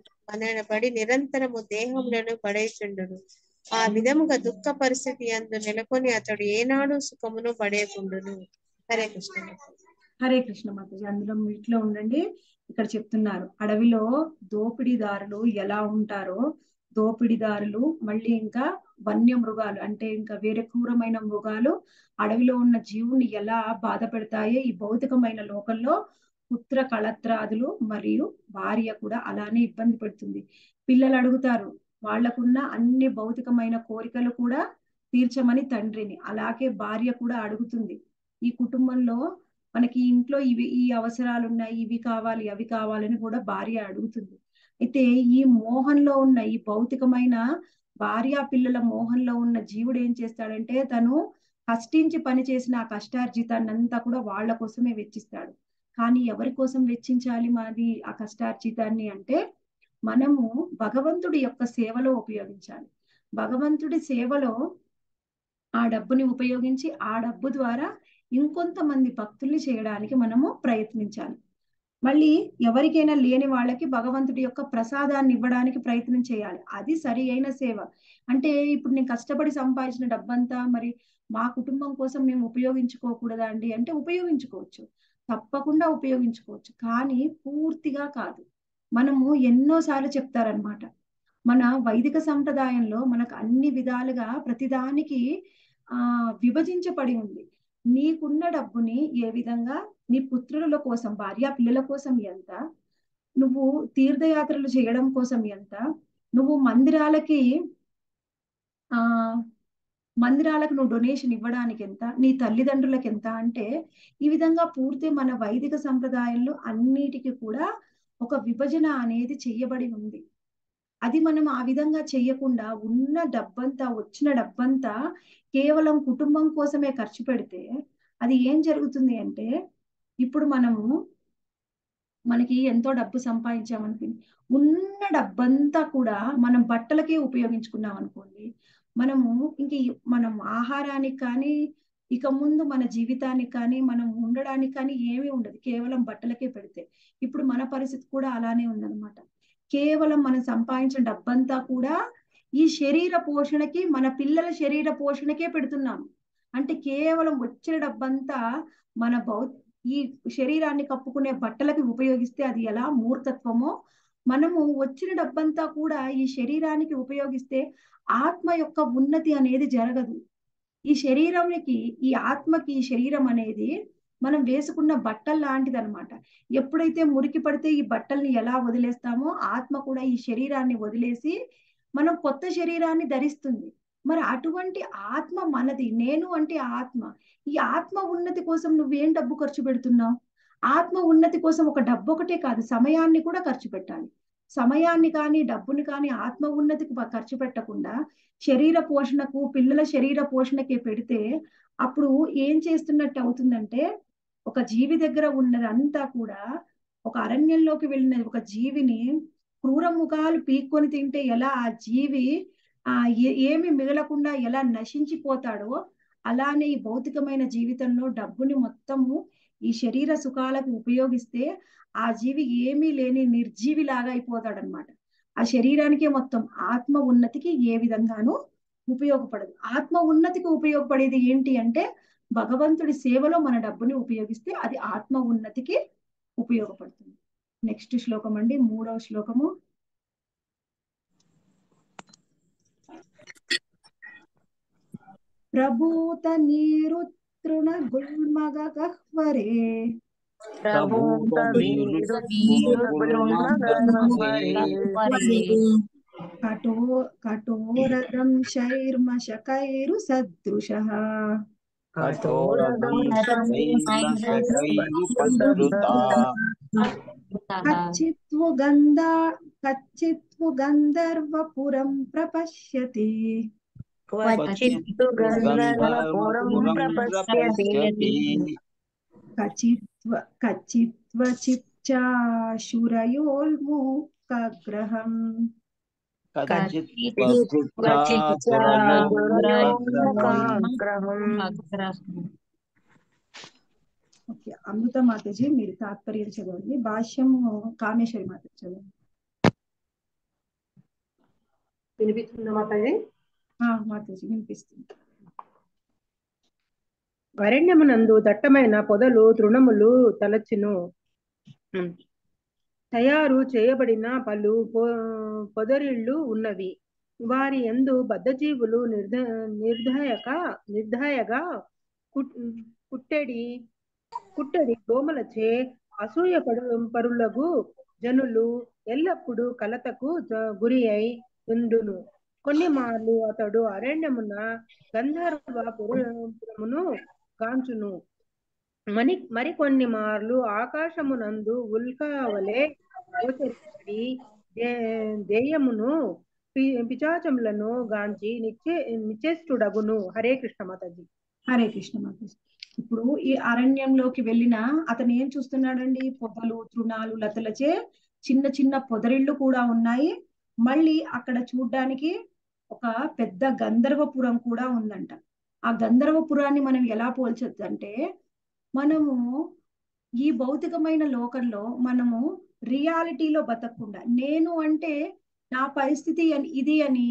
మనబడి నిరంతరము దేహములను పడేచుండును ఆ విధముగా దుఃఖ పరిస్థితి యందు నెలకొని అతడు ఏనాడు సుఖమును పడేకుండును హరే కృష్ణ హరే కృష్ణ మాతాజీ అందులో మీట్లో ఉండండి ఇక్కడ చెప్తున్నారు అడవిలో దోపిడీదారులు ఎలా ఉంటారో దోపిడీదారులు మళ్ళీ ఇంకా వన్య మృగాలు అంటే ఇంకా వేరే క్రూరమైన మృగాలు అడవిలో ఉన్న జీవుని ఎలా బాధ పెడతాయో ఈ భౌతికమైన లోకంలో పుత్ర కళత్రాదులు మరియు భార్య కూడా అలానే ఇబ్బంది పెడుతుంది పిల్లలు అడుగుతారు వాళ్లకున్న అన్ని భౌతికమైన కోరికలు కూడా తీర్చమని తండ్రిని అలాగే భార్య కూడా అడుగుతుంది ఈ కుటుంబంలో మనకి ఇంట్లో ఇవి ఈ అవసరాలు ఉన్నాయి ఇవి కావాలి అవి కావాలని కూడా భార్య అడుగుతుంది అయితే ఈ మోహంలో ఉన్న ఈ భౌతికమైన భార్య పిల్లల మోహంలో ఉన్న జీవుడు ఏం చేస్తాడంటే తను కష్టించి పని చేసిన ఆ కష్టార్జితాన్ని అంతా కూడా వాళ్ళ కోసమే వెచ్చిస్తాడు కానీ ఎవరి కోసం వెచ్చించాలి మాది ఆ కష్టార్జితాన్ని అంటే మనము భగవంతుడి యొక్క సేవలో ఉపయోగించాలి భగవంతుడి సేవలో ఆ డబ్బుని ఉపయోగించి ఆ డబ్బు ద్వారా ఇంకొంతమంది భక్తుల్ని చేయడానికి మనము ప్రయత్నించాలి మళ్ళీ ఎవరికైనా లేని వాళ్ళకి భగవంతుడి యొక్క ప్రసాదాన్ని ఇవ్వడానికి ప్రయత్నం చేయాలి అది సరి అయిన సేవ అంటే ఇప్పుడు నేను కష్టపడి సంపాదించిన డబ్బంతా మరి మా కుటుంబం కోసం మేము ఉపయోగించుకోకూడదా అండి అంటే ఉపయోగించుకోవచ్చు తప్పకుండా ఉపయోగించుకోవచ్చు కానీ పూర్తిగా కాదు మనము ఎన్నోసార్లు చెప్తారనమాట మన వైదిక సంప్రదాయంలో మనకు అన్ని విధాలుగా ప్రతిదానికి ఆ విభజించబడి ఉంది నీకున్న డబ్బుని ఏ విధంగా నీ పుత్రుల కోసం భార్య పిల్లల కోసం ఎంత నువ్వు తీర్థయాత్రలు చేయడం కోసం ఎంత నువ్వు మందిరాలకి ఆ మందిరాలకు నువ్వు డొనేషన్ ఇవ్వడానికి ఎంత నీ తల్లిదండ్రులకు ఎంత అంటే ఈ విధంగా పూర్తి మన వైదిక సంప్రదాయంలో అన్నిటికీ కూడా ఒక విభజన అనేది చెయ్యబడి ఉంది అది మనం ఆ విధంగా చెయ్యకుండా ఉన్న డబ్బంతా వచ్చిన డబ్బంతా కేవలం కుటుంబం కోసమే ఖర్చు పెడితే అది ఏం జరుగుతుంది అంటే ఇప్పుడు మనము మనకి ఎంతో డబ్బు సంపాదించామనుకోండి ఉన్న డబ్బంతా కూడా మనం బట్టలకే ఉపయోగించుకున్నాం అనుకోండి మనము ఇంక ఈ- మనం ఆహారానికి కానీ ఇక ముందు మన జీవితానికి కానీ మనం ఉండడానికి కానీ ఏమీ ఉండదు కేవలం బట్టలకే పెడితే ఇప్పుడు మన పరిస్థితి కూడా అలానే ఉందన్నమాట కేవలం మనం సంపాదించిన డబ్బంతా కూడా ఈ శరీర పోషణకి మన పిల్లల శరీర పోషణకే పెడుతున్నాము అంటే కేవలం వచ్చిన డబ్బంతా మన భౌ ఈ శరీరాన్ని కప్పుకునే బట్టలకి ఉపయోగిస్తే అది ఎలా మూర్ఖత్వమో మనము వచ్చిన డబ్బంతా కూడా ఈ శరీరానికి ఉపయోగిస్తే ఆత్మ యొక్క ఉన్నతి అనేది జరగదు ఈ శరీరానికి ఈ ఆత్మకి ఈ శరీరం అనేది మనం వేసుకున్న బట్టలు లాంటిది అనమాట ఎప్పుడైతే మురికి పడితే ఈ బట్టల్ని ఎలా వదిలేస్తామో ఆత్మ కూడా ఈ శరీరాన్ని వదిలేసి మనం కొత్త శరీరాన్ని ధరిస్తుంది మరి అటువంటి ఆత్మ మనది నేను అంటే ఆత్మ ఈ ఆత్మ ఉన్నతి కోసం నువ్వేం డబ్బు ఖర్చు పెడుతున్నావు ఆత్మ ఉన్నతి కోసం ఒక డబ్బు ఒకటే కాదు సమయాన్ని కూడా ఖర్చు పెట్టాలి సమయాన్ని కానీ డబ్బుని కానీ ఆత్మ ఉన్నతికి ప- ఖర్చు పెట్టకుండా శరీర పోషణకు పిల్లల శరీర పోషణకే పెడితే అప్పుడు ఏం చేస్తున్నట్టు అవుతుందంటే ఒక జీవి దగ్గర ఉన్నదంతా కూడా ఒక అరణ్యంలోకి వెళ్ళిన ఒక జీవిని క్రూర ముఖాలు పీక్కొని తింటే ఎలా ఆ జీవి ఆ ఏ- ఏమి మిగలకుండా ఎలా నశించిపోతాడో అలానే ఈ భౌతికమైన జీవితంలో డబ్బుని మొత్తము ఈ శరీర సుఖాలకు ఉపయోగిస్తే ఆ జీవి ఏమీ లేని నిర్జీవి లాగా అయిపోతాడనమాట ఆ శరీరానికే మొత్తం ఆత్మ ఉన్నతికి ఏ విధంగానూ ఉపయోగపడదు ఆత్మ ఉన్నతికి ఉపయోగపడేది ఏంటి అంటే భగవంతుడి సేవలో మన డబ్బుని ఉపయోగిస్తే అది ఆత్మ ఉన్నతికి ఉపయోగపడుతుంది నెక్స్ట్ శ్లోకం అండి మూడవ శ్లోకము ప్రభూత నీరుతృణ గుల్మగ గహ్వరే ప్రభూత వీరు కఠో కఠోరదం శైర్మశకైరు సదృశ కచ్చిత్వు గంధ కచ్చిత్వు గంధర్వపురం ప్రపశ్యతి కచిత్వ కచిత్వ చిచ్చాశురయోల్ముఖగ్రహం ఓకే అమృత మాతజీ మీరు తాత్పర్యం చదవండి భాష్యం కామేశ్వరి మాత చదవండి వినిపిస్తుందా మాతాజీ ఆ, మాతాజీ వినిపిస్తుంది అరణ్యమునందు దట్టమైన పొదలు తృణములు తలచును తయారు చేయబడిన పలు పొ- పొదరిళ్ళు ఉన్నవి వారి యందు బద్ధజీవులు నిర్ధ నిర్దయక నిర్దయగా కుట్- కుట్టెడి కుట్టడి దోమలచే అసూయ పడు పరులకు జనులు ఎల్లప్పుడూ కలతకు జ- గురి అయి ఉండును కొన్ని మార్లు అతడు అరణ్యమున గంధర్వ పురమును గాంచును మని మరికొన్ని మార్లు ఆకాశమునందు ఉల్కావలే గోచరించడి దే- దేయమును పి- పిచాచములను గాంచి నిచ్చే నిశ్చేష్టుడగును హరే కృష్ణ మాతాజీ హరే కృష్ణ మాతాజీ ఇప్పుడు ఈ అరణ్యంలోకి వెళ్ళిన అతను ఏం చూస్తున్నాడండి పొదలు తృణాలు లతలచే చిన్న చిన్న పొదరిళ్ళు కూడా ఉన్నాయి మళ్ళీ అక్కడ చూడ్డానికి ఒక పెద్ద గంధర్వపురం కూడా ఉందంట ఆ గంధర్వపురాన్ని మనం ఎలా పోల్చొచ్చు అంటే మనము ఈ భౌతికమైన లోకంలో మనము రియాలిటీలో బతకకుండా నేను అంటే నా పరిస్థితి అని- ఇది అని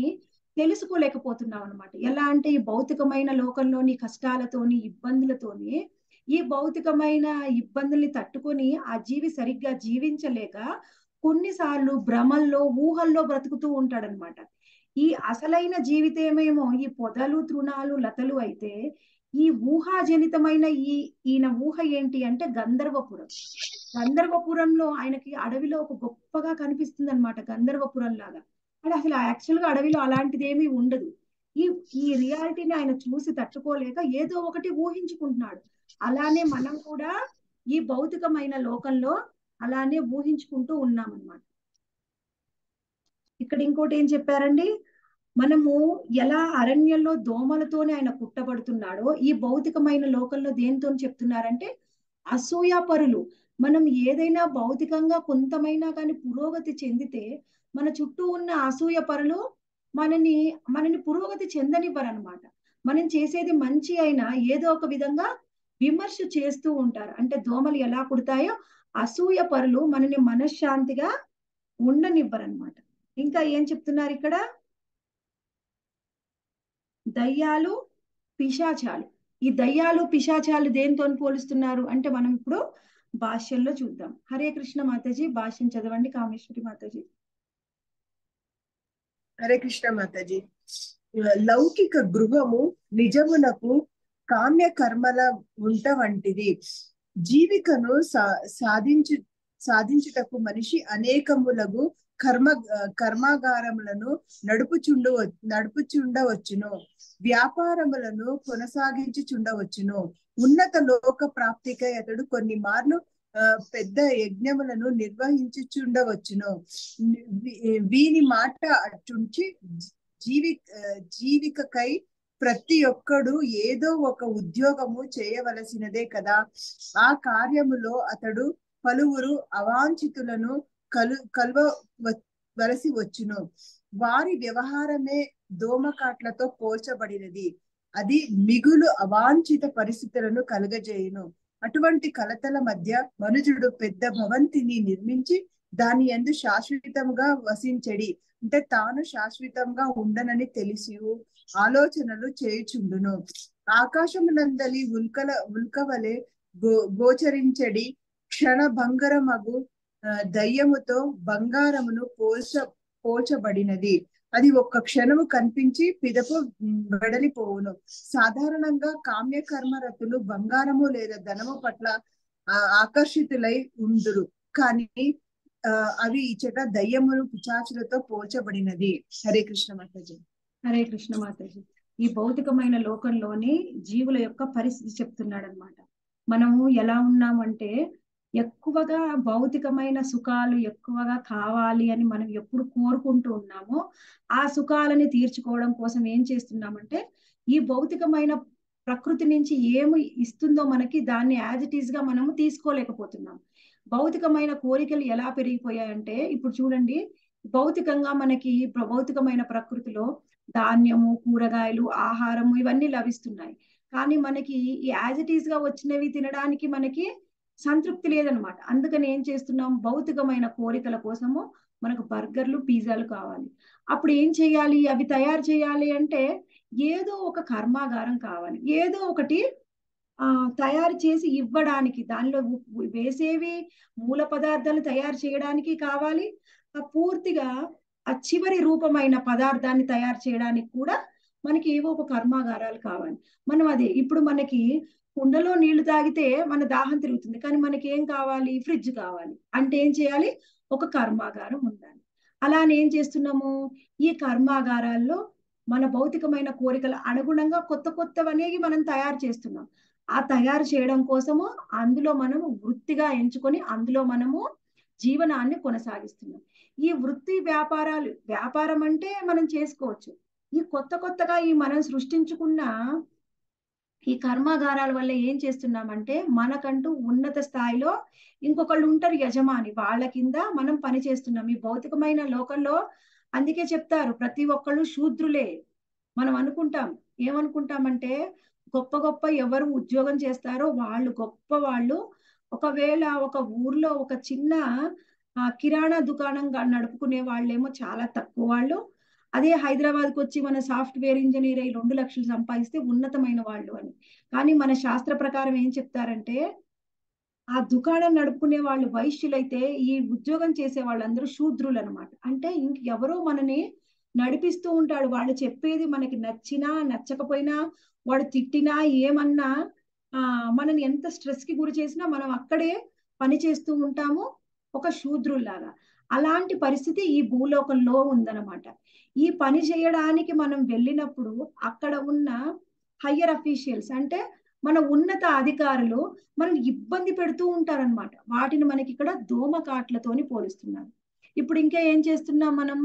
తెలుసుకోలేకపోతున్నాం అనమాట ఎలా అంటే ఈ భౌతికమైన లోకంలోని కష్టాలతోని ఇబ్బందులతోని ఈ భౌతికమైన ఇబ్బందుల్ని తట్టుకొని ఆ జీవి సరిగ్గా జీవించలేక కొన్నిసార్లు భ్రమల్లో ఊహల్లో బ్రతుకుతూ ఉంటాడనమాట ఈ అసలైన జీవితమేమో ఈ పొదలు తృణాలు లతలు అయితే ఈ ఊహాజనితమైన ఈ ఈయన ఊహ ఏంటి అంటే గంధర్వపురం గంధర్వపురంలో ఆయనకి అడవిలో ఒక గొప్పగా కనిపిస్తుంది అనమాట గంధర్వపురం లాగా అంటే అసలు యాక్చువల్ గా అడవిలో అలాంటిది ఏమీ ఉండదు ఈ ఈ రియాలిటీని ఆయన చూసి తట్టుకోలేక ఏదో ఒకటి ఊహించుకుంటున్నాడు అలానే మనం కూడా ఈ భౌతికమైన లోకంలో అలానే ఊహించుకుంటూ ఉన్నామన్నమాట ఇక్కడ ఇంకోటి ఏం చెప్పారండి మనము ఎలా అరణ్యంలో దోమలతోనే ఆయన కుట్టబడుతున్నాడో ఈ భౌతికమైన లోకంలో దేనితో చెప్తున్నారంటే అసూయాపరులు మనం ఏదైనా భౌతికంగా కొంతమైనా కానీ పురోగతి చెందితే మన చుట్టూ ఉన్న అసూయ పరులు మనని మనని పురోగతి చెందనివ్వరు అనమాట మనం చేసేది మంచి అయినా ఏదో ఒక విధంగా విమర్శ చేస్తూ ఉంటారు అంటే దోమలు ఎలా కుడతాయో అసూయ పరులు మనని మనశ్శాంతిగా ఉండనివ్వరు అనమాట ఇంకా ఏం చెప్తున్నారు ఇక్కడ దయ్యాలు పిశాచాలు ఈ దయ్యాలు పిశాచాలు దేనితో పోలుస్తున్నారు అంటే మనం ఇప్పుడు భాష్యంలో చూద్దాం హరే కృష్ణ మాతాజీ భాష్యం చదవండి కామేశ్వరి మాతాజీ హరే కృష్ణ మాతాజీ లౌకిక గృహము నిజమునకు కామ్య కర్మల ఉంట వంటిది జీవికను సా సాధించు సాధించుటకు మనిషి అనేకములగు కర్మ కర్మాగారములను నడుపుచుండు నడుపుచుండవచ్చును వ్యాపారములను కొనసాగించుచుండవచ్చును ఉన్నత లోక ప్రాప్తికై అతడు కొన్ని మార్లు పెద్ద యజ్ఞములను నిర్వహించుచుండవచ్చును వీని మాట అటుంచి జీవి జీవికకై ప్రతి ఒక్కడు ఏదో ఒక ఉద్యోగము చేయవలసినదే కదా ఆ కార్యములో అతడు పలువురు అవాంఛితులను కలు కలవవలసి వచ్చును వారి వ్యవహారమే దోమకాట్లతో పోల్చబడినది అది మిగులు అవాంఛిత పరిస్థితులను కలుగజేయును అటువంటి కలతల మధ్య మనుజుడు పెద్ద భవంతిని నిర్మించి దాని ఎందు శాశ్వతంగా వసించడి అంటే తాను శాశ్వతంగా ఉండనని తెలిసి ఆలోచనలు చేయుచుండును ఆకాశమునందలి ఉల్కల ఉల్కవలే గో గోచరించడి క్షణ భంగరమగు దయ్యముతో బంగారమును పోల్చ పోల్చబడినది అది ఒక్క క్షణము కనిపించి పిదపు వెడలిపోవును సాధారణంగా కామ్య కర్మరతులు బంగారము లేదా ధనము పట్ల ఆకర్షితులై ఉందురు కానీ ఆ అవి ఇచ్చట దయ్యమును పిచాచులతో పోల్చబడినది హరే కృష్ణ మాతాజీ హరే కృష్ణ మాతాజీ ఈ భౌతికమైన లోకంలోని జీవుల యొక్క పరిస్థితి చెప్తున్నాడు అనమాట మనము ఎలా ఉన్నామంటే ఎక్కువగా భౌతికమైన సుఖాలు ఎక్కువగా కావాలి అని మనం ఎప్పుడు కోరుకుంటూ ఉన్నామో ఆ సుఖాలని తీర్చుకోవడం కోసం ఏం చేస్తున్నామంటే ఈ భౌతికమైన ప్రకృతి నుంచి ఏమి ఇస్తుందో మనకి దాన్ని యాజ్ ఇట్ ఈస్ గా మనము తీసుకోలేకపోతున్నాం భౌతికమైన కోరికలు ఎలా పెరిగిపోయాయంటే ఇప్పుడు చూడండి భౌతికంగా మనకి భౌతికమైన ప్రకృతిలో ధాన్యము కూరగాయలు ఆహారము ఇవన్నీ లభిస్తున్నాయి కానీ మనకి ఈ యాజ్ ఇట్ ఈస్ గా వచ్చినవి తినడానికి మనకి సంతృప్తి లేదనమాట అందుకని ఏం చేస్తున్నాం భౌతికమైన కోరికల కోసము మనకు బర్గర్లు పిజ్జాలు కావాలి అప్పుడు ఏం చేయాలి అవి తయారు చేయాలి అంటే ఏదో ఒక కర్మాగారం కావాలి ఏదో ఒకటి ఆ తయారు చేసి ఇవ్వడానికి దానిలో వేసేవి మూల పదార్థాలు తయారు చేయడానికి కావాలి ఆ పూర్తిగా ఆ చివరి రూపమైన పదార్థాన్ని తయారు చేయడానికి కూడా మనకి ఏవో ఒక కర్మాగారాలు కావాలి మనం అదే ఇప్పుడు మనకి కుండలో నీళ్లు తాగితే మన దాహం తిరుగుతుంది కానీ మనకి ఏం కావాలి ఫ్రిడ్జ్ కావాలి అంటే ఏం చేయాలి ఒక కర్మాగారం ఉండాలి అలానే ఏం చేస్తున్నాము ఈ కర్మాగారాల్లో మన భౌతికమైన కోరికల అనుగుణంగా కొత్త కొత్తవనేవి మనం తయారు చేస్తున్నాం ఆ తయారు చేయడం కోసము అందులో మనము వృత్తిగా ఎంచుకొని అందులో మనము జీవనాన్ని కొనసాగిస్తున్నాం ఈ వృత్తి వ్యాపారాలు వ్యాపారం అంటే మనం చేసుకోవచ్చు ఈ కొత్త కొత్తగా ఈ మనం సృష్టించుకున్న ఈ కర్మాగారాల వల్ల ఏం చేస్తున్నామంటే మనకంటూ ఉన్నత స్థాయిలో ఇంకొకళ్ళు ఉంటారు యజమాని వాళ్ళ కింద మనం పని చేస్తున్నాం ఈ భౌతికమైన లోకంలో అందుకే చెప్తారు ప్రతి ఒక్కళ్ళు శూద్రులే మనం అనుకుంటాం ఏమనుకుంటామంటే గొప్ప గొప్ప ఎవరు ఉద్యోగం చేస్తారో వాళ్ళు గొప్ప వాళ్ళు ఒకవేళ ఒక ఊర్లో ఒక చిన్న కిరాణా దుకాణం నడుపుకునే వాళ్ళేమో చాలా తక్కువ వాళ్ళు అదే హైదరాబాద్కి వచ్చి మన సాఫ్ట్వేర్ ఇంజనీర్ అయి రెండు లక్షలు సంపాదిస్తే ఉన్నతమైన వాళ్ళు అని కానీ మన శాస్త్ర ప్రకారం ఏం చెప్తారంటే ఆ దుకాణం నడుపుకునే వాళ్ళు వైశ్యులైతే ఈ ఉద్యోగం చేసే వాళ్ళందరూ శూద్రులు అనమాట అంటే ఇంక ఎవరో మనని నడిపిస్తూ ఉంటాడు వాళ్ళు చెప్పేది మనకి నచ్చినా నచ్చకపోయినా వాడు తిట్టినా ఏమన్నా ఆ మనని ఎంత స్ట్రెస్ కి గురి చేసినా మనం అక్కడే పని చేస్తూ ఉంటాము ఒక శూద్రుల్లాగా అలాంటి పరిస్థితి ఈ భూలోకంలో ఉందన్నమాట ఈ పని చేయడానికి మనం వెళ్ళినప్పుడు అక్కడ ఉన్న హయ్యర్ అఫీషియల్స్ అంటే మన ఉన్నత అధికారులు మనల్ని ఇబ్బంది పెడుతూ ఉంటారన్నమాట వాటిని మనకి ఇక్కడ దోమకాట్లతోని పోలిస్తున్నారు ఇప్పుడు ఇంకా ఏం చేస్తున్నాం మనం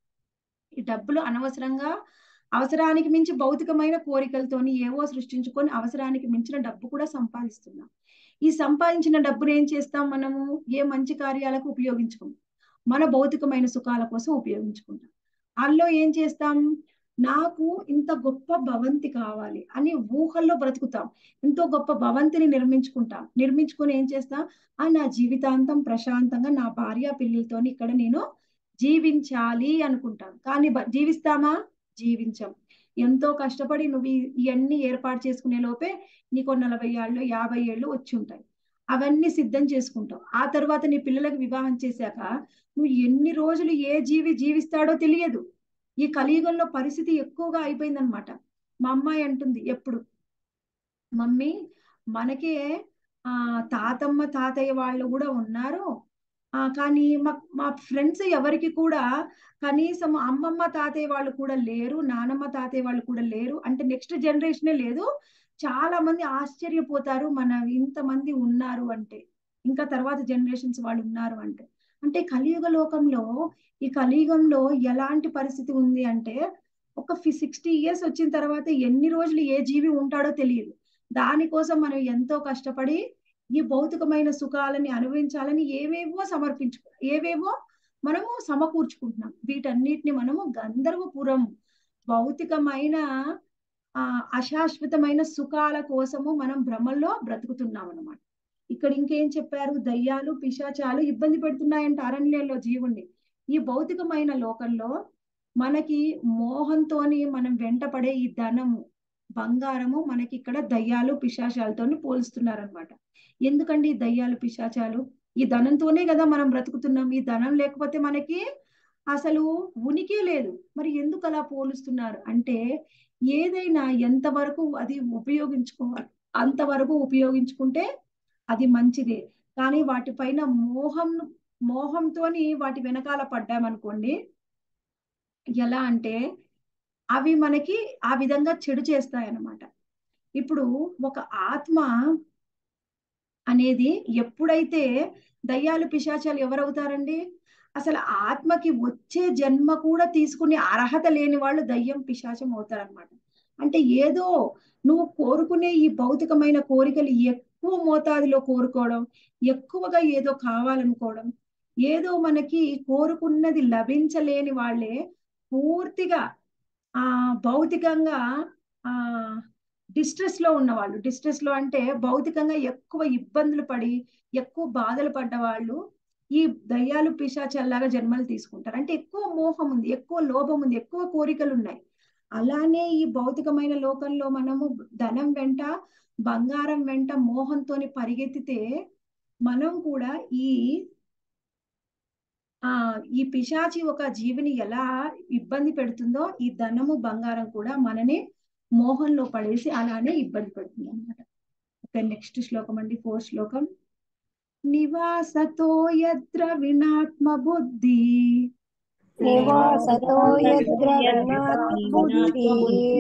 ఈ డబ్బులు అనవసరంగా అవసరానికి మించి భౌతికమైన కోరికలతోని ఏవో సృష్టించుకొని అవసరానికి మించిన డబ్బు కూడా సంపాదిస్తున్నాం ఈ సంపాదించిన డబ్బును ఏం చేస్తాం మనము ఏ మంచి కార్యాలకు ఉపయోగించుకోం మన భౌతికమైన సుఖాల కోసం ఉపయోగించుకుంటాం అందులో ఏం చేస్తాం నాకు ఇంత గొప్ప భవంతి కావాలి అని ఊహల్లో బ్రతుకుతాం ఎంతో గొప్ప భవంతిని నిర్మించుకుంటాం నిర్మించుకొని ఏం చేస్తాం ఆ నా జీవితాంతం ప్రశాంతంగా నా భార్య పిల్లలతోని ఇక్కడ నేను జీవించాలి అనుకుంటాం కానీ బ- జీవిస్తామా జీవించం ఎంతో కష్టపడి నువ్వు ఈ- ఇవన్నీ ఏర్పాటు చేసుకునే లోపే నీకు నలభై ఏళ్ళు యాభై ఏళ్ళు వచ్చి ఉంటాయి అవన్నీ సిద్ధం చేసుకుంటావు ఆ తర్వాత నీ పిల్లలకు వివాహం చేశాక నువ్వు ఎన్ని రోజులు ఏ జీవి జీవిస్తాడో తెలియదు ఈ కలియుగంలో పరిస్థితి ఎక్కువగా అయిపోయిందనమాట మా అమ్మాయి అంటుంది ఎప్పుడు మమ్మీ మనకే ఆ తాతమ్మ తాతయ్య వాళ్ళు కూడా ఉన్నారు ఆ కానీ మా మా ఫ్రెండ్స్ ఎవరికి కూడా కనీసం అమ్మమ్మ తాతయ్య వాళ్ళు కూడా లేరు నానమ్మ తాతయ్య వాళ్ళు కూడా లేరు అంటే నెక్స్ట్ జనరేషనే లేదు చాలా మంది ఆశ్చర్యపోతారు మన ఇంతమంది ఉన్నారు అంటే ఇంకా తర్వాత జనరేషన్స్ వాళ్ళు ఉన్నారు అంటే అంటే కలియుగ లోకంలో ఈ కలియుగంలో ఎలాంటి పరిస్థితి ఉంది అంటే ఒక సిక్స్టీ ఇయర్స్ వచ్చిన తర్వాత ఎన్ని రోజులు ఏ జీవి ఉంటాడో తెలియదు దానికోసం మనం ఎంతో కష్టపడి ఈ భౌతికమైన సుఖాలని అనుభవించాలని ఏవేవో సమర్పించు ఏవేవో మనము సమకూర్చుకుంటున్నాం వీటన్నిటిని మనము గంధర్వపురం భౌతికమైన ఆ అశాశ్వతమైన సుఖాల కోసము మనం భ్రమల్లో బ్రతుకుతున్నాం అన్నమాట ఇక్కడ ఇంకేం చెప్పారు దయ్యాలు పిశాచాలు ఇబ్బంది పెడుతున్నాయంట అరణ్యంలో జీవుణ్ణి ఈ భౌతికమైన లోకంలో మనకి మోహంతోని మనం వెంటపడే ఈ ధనము బంగారము మనకి ఇక్కడ దయ్యాలు పిశాచాలతోని పోలుస్తున్నారనమాట ఎందుకండి ఈ దయ్యాలు పిశాచాలు ఈ ధనంతోనే కదా మనం బ్రతుకుతున్నాం ఈ ధనం లేకపోతే మనకి అసలు ఉనికి లేదు మరి ఎందుకు అలా పోలుస్తున్నారు అంటే ఏదైనా ఎంతవరకు అది ఉపయోగించుకోవాలి అంతవరకు ఉపయోగించుకుంటే అది మంచిదే కానీ వాటిపైన మోహం మోహంతోని వాటి వెనకాల పడ్డామనుకోండి ఎలా అంటే అవి మనకి ఆ విధంగా చెడు చేస్తాయన్నమాట ఇప్పుడు ఒక ఆత్మ అనేది ఎప్పుడైతే దయ్యాలు పిశాచాలు ఎవరవుతారండి అసలు ఆత్మకి వచ్చే జన్మ కూడా తీసుకునే అర్హత లేని వాళ్ళు దయ్యం పిశాచం అవుతారనమాట అంటే ఏదో నువ్వు కోరుకునే ఈ భౌతికమైన కోరికలు ఎక్కువ మోతాదులో కోరుకోవడం ఎక్కువగా ఏదో కావాలనుకోవడం ఏదో మనకి కోరుకున్నది లభించలేని వాళ్ళే పూర్తిగా ఆ భౌతికంగా ఆ డిస్ట్రెస్ లో ఉన్నవాళ్ళు డిస్ట్రెస్ లో అంటే భౌతికంగా ఎక్కువ ఇబ్బందులు పడి ఎక్కువ బాధలు పడ్డ వాళ్ళు ఈ దయ్యాలు పిశాచల్లాగా జన్మలు తీసుకుంటారు అంటే ఎక్కువ మోహం ఉంది ఎక్కువ లోభం ఉంది ఎక్కువ కోరికలు ఉన్నాయి అలానే ఈ భౌతికమైన లోకంలో మనము ధనం వెంట బంగారం వెంట మోహంతోని పరిగెత్తితే మనం కూడా ఈ ఆ ఈ పిశాచి ఒక జీవిని ఎలా ఇబ్బంది పెడుతుందో ఈ ధనము బంగారం కూడా మనని మోహంలో పడేసి అలానే ఇబ్బంది పెడుతుంది అనమాట ఓకే నెక్స్ట్ శ్లోకం అండి ఫోర్ శ్లోకం నివాసతో యత్ర వినాత్మ బుద్ధి నివాసతో యత్ర బుద్ధి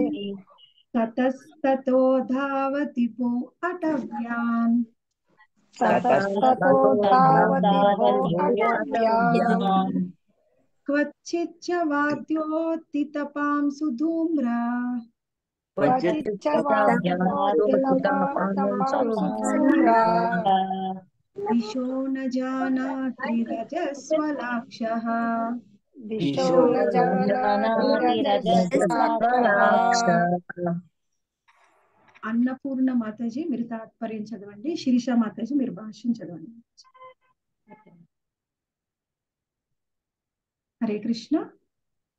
తతస్తతో ధావతి పో అటవ్యాన్ తతస్తతో ధావతి భో అటవ్యాం క్వచిచ్చ వాద్యోత్తి తపాంసు ధూమ్రా క్వచిచ్చ వాద్యోతి తపాంసు ధూమ్రా దిశో న జానాతి రజస్వలాక్షః దిశో న జానాతి రజస్వలాక్షః. అన్నపూర్ణ మాతాజీ మీరు తాత్పర్యం చదవండి శిరీష మాతాజీ మీరు భాష్యం చదవండి హరే కృష్ణ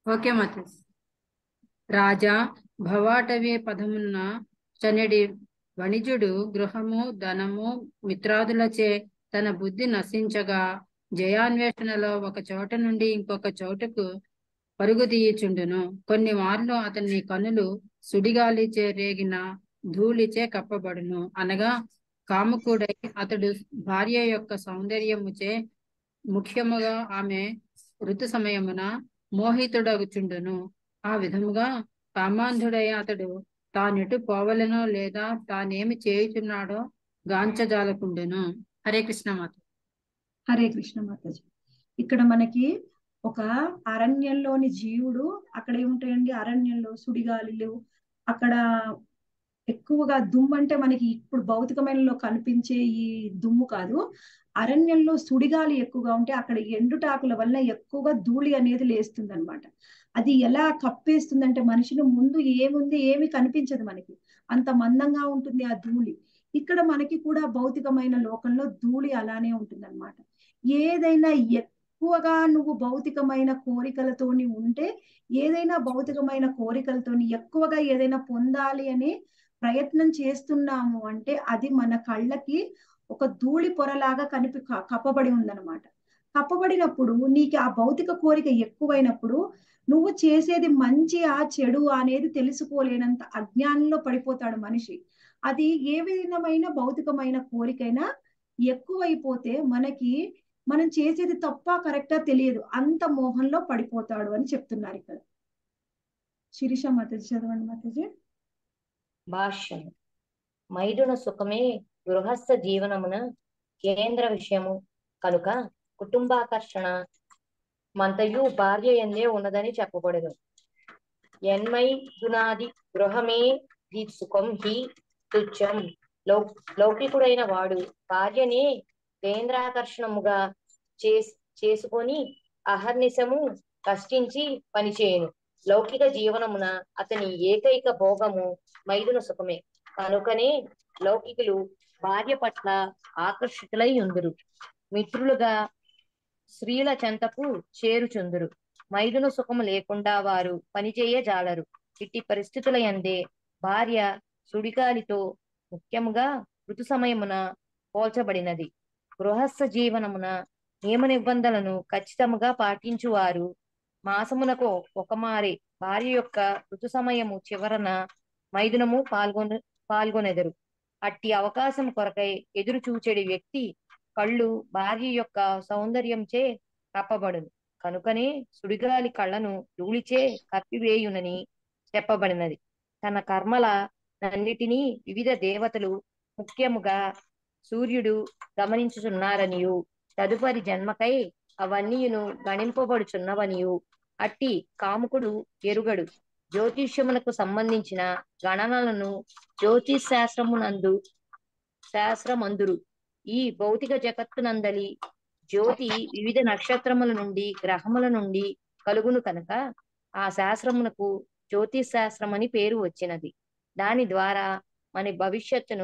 ఓకే మాతస్ రాజా భవాటవే పదమున్న చనడి వణిజుడు గృహము ధనము మిత్రాదులచే తన బుద్ధి నశించగా జయాన్వేషణలో ఒక చోట నుండి ఇంకొక చోటకు పరుగు తీయుచుండును కొన్ని మార్లు అతని కనులు సుడిగాలిచే రేగిన ధూళిచే కప్పబడును అనగా కాముకుడై అతడు భార్య యొక్క సౌందర్యముచే ముఖ్యముగా ఆమె ఋతు సమయమున మోహితుడగుచుండును ఆ విధముగా కామాంధుడై అతడు తానెటు పోవలెనో లేదా తానేమి చేయుచున్నాడో గాంచజాలకుండును హరే కృష్ణ మాత హరే కృష్ణ మాతాజీ ఇక్కడ మనకి ఒక అరణ్యంలోని జీవుడు అక్కడ ఏముంటాయండి అరణ్యంలో సుడిగాలిలు అక్కడ ఎక్కువగా దుమ్ము అంటే మనకి ఇప్పుడు భౌతికమైనలో కనిపించే ఈ దుమ్ము కాదు అరణ్యంలో సుడిగాలి ఎక్కువగా ఉంటే అక్కడ ఎండుటాకుల వల్ల ఎక్కువగా ధూళి అనేది లేస్తుంది అనమాట అది ఎలా కప్పేస్తుందంటే మనిషిని ముందు ఏముంది ఏమి కనిపించదు మనకి అంత మందంగా ఉంటుంది ఆ ధూళి ఇక్కడ మనకి కూడా భౌతికమైన లోకంలో ధూళి అలానే ఉంటుంది అనమాట ఏదైనా ఎక్కువగా నువ్వు భౌతికమైన కోరికలతోని ఉంటే ఏదైనా భౌతికమైన కోరికలతోని ఎక్కువగా ఏదైనా పొందాలి అని ప్రయత్నం చేస్తున్నాము అంటే అది మన కళ్ళకి ఒక ధూళి పొరలాగా కనిపి క- కప్పబడి ఉందన్నమాట కప్పబడినప్పుడు నీకు ఆ భౌతిక కోరిక ఎక్కువైనప్పుడు నువ్వు చేసేది మంచి ఆ చెడు అనేది తెలుసుకోలేనంత అజ్ఞానంలో పడిపోతాడు మనిషి అది ఏ విధమైన భౌతికమైన కోరికైనా ఎక్కువైపోతే మనకి మనం చేసేది తప్ప కరెక్టా తెలియదు అంత మోహంలో పడిపోతాడు అని చెప్తున్నారు ఇక్కడ శిరీష మాతాజీ చదవండి మాతాజీ భాష్యం మైదున సుఖమే గృహస్థ జీవనమున కేంద్ర విషయము కనుక కుటుంబాకర్షణ మంతయు భార్య ఎందే ఉన్నదని చెప్పబడదు ఎన్మై దునాది గృహమే ది సుఖం హి తుచ్చం లౌ లౌకికుడైన వాడు భార్యనే కేంద్రాకర్షణముగా చేస్ చేసుకొని అహర్నిశము కష్టించి పనిచేయను లౌకిక జీవనమున అతని ఏకైక భోగము మైదున సుఖమే కనుకనే లౌకికులు భార్య పట్ల ఆకర్షితులై ఉందురు మిత్రులుగా స్త్రీల చెంతకు చేరుచుందురు మైదున సుఖము లేకుండా వారు పనిచేయ జాలరు ఇట్టి పరిస్థితుల యందే భార్య సుడిగాలితో ముఖ్యముగా ఋతు సమయమున పోల్చబడినది గృహస్థ జీవనమున నియమ నిబంధనలను ఖచ్చితముగా పాటించువారు మాసమునకు ఒక మారి భార్య యొక్క ఋతు సమయము చివరన మైదునము పాల్గొన పాల్గొనెదరు అట్టి అవకాశం కొరకై ఎదురు చూచెడి వ్యక్తి కళ్ళు భార్య యొక్క సౌందర్యంచే కప్పబడును కనుకనే సుడిగాలి కళ్ళను ధూళిచే కప్పివేయునని చెప్పబడినది తన కర్మల నన్నిటినీ వివిధ దేవతలు ముఖ్యముగా సూర్యుడు గమనించుచున్నారనియు తదుపరి జన్మకై అవన్నీయును గణింపబడుచున్నవనియు అట్టి కాముకుడు ఎరుగడు జ్యోతిష్యమునకు సంబంధించిన గణనలను జ్యోతిష్ శాస్త్రమునందు శాస్త్రమందురు ఈ భౌతిక జగత్తునందలి జ్యోతి వివిధ నక్షత్రముల నుండి గ్రహముల నుండి కలుగును కనుక ఆ శాస్త్రమునకు జ్యోతిష్ శాస్త్రం అని పేరు వచ్చినది దాని ద్వారా మన భవిష్యత్తును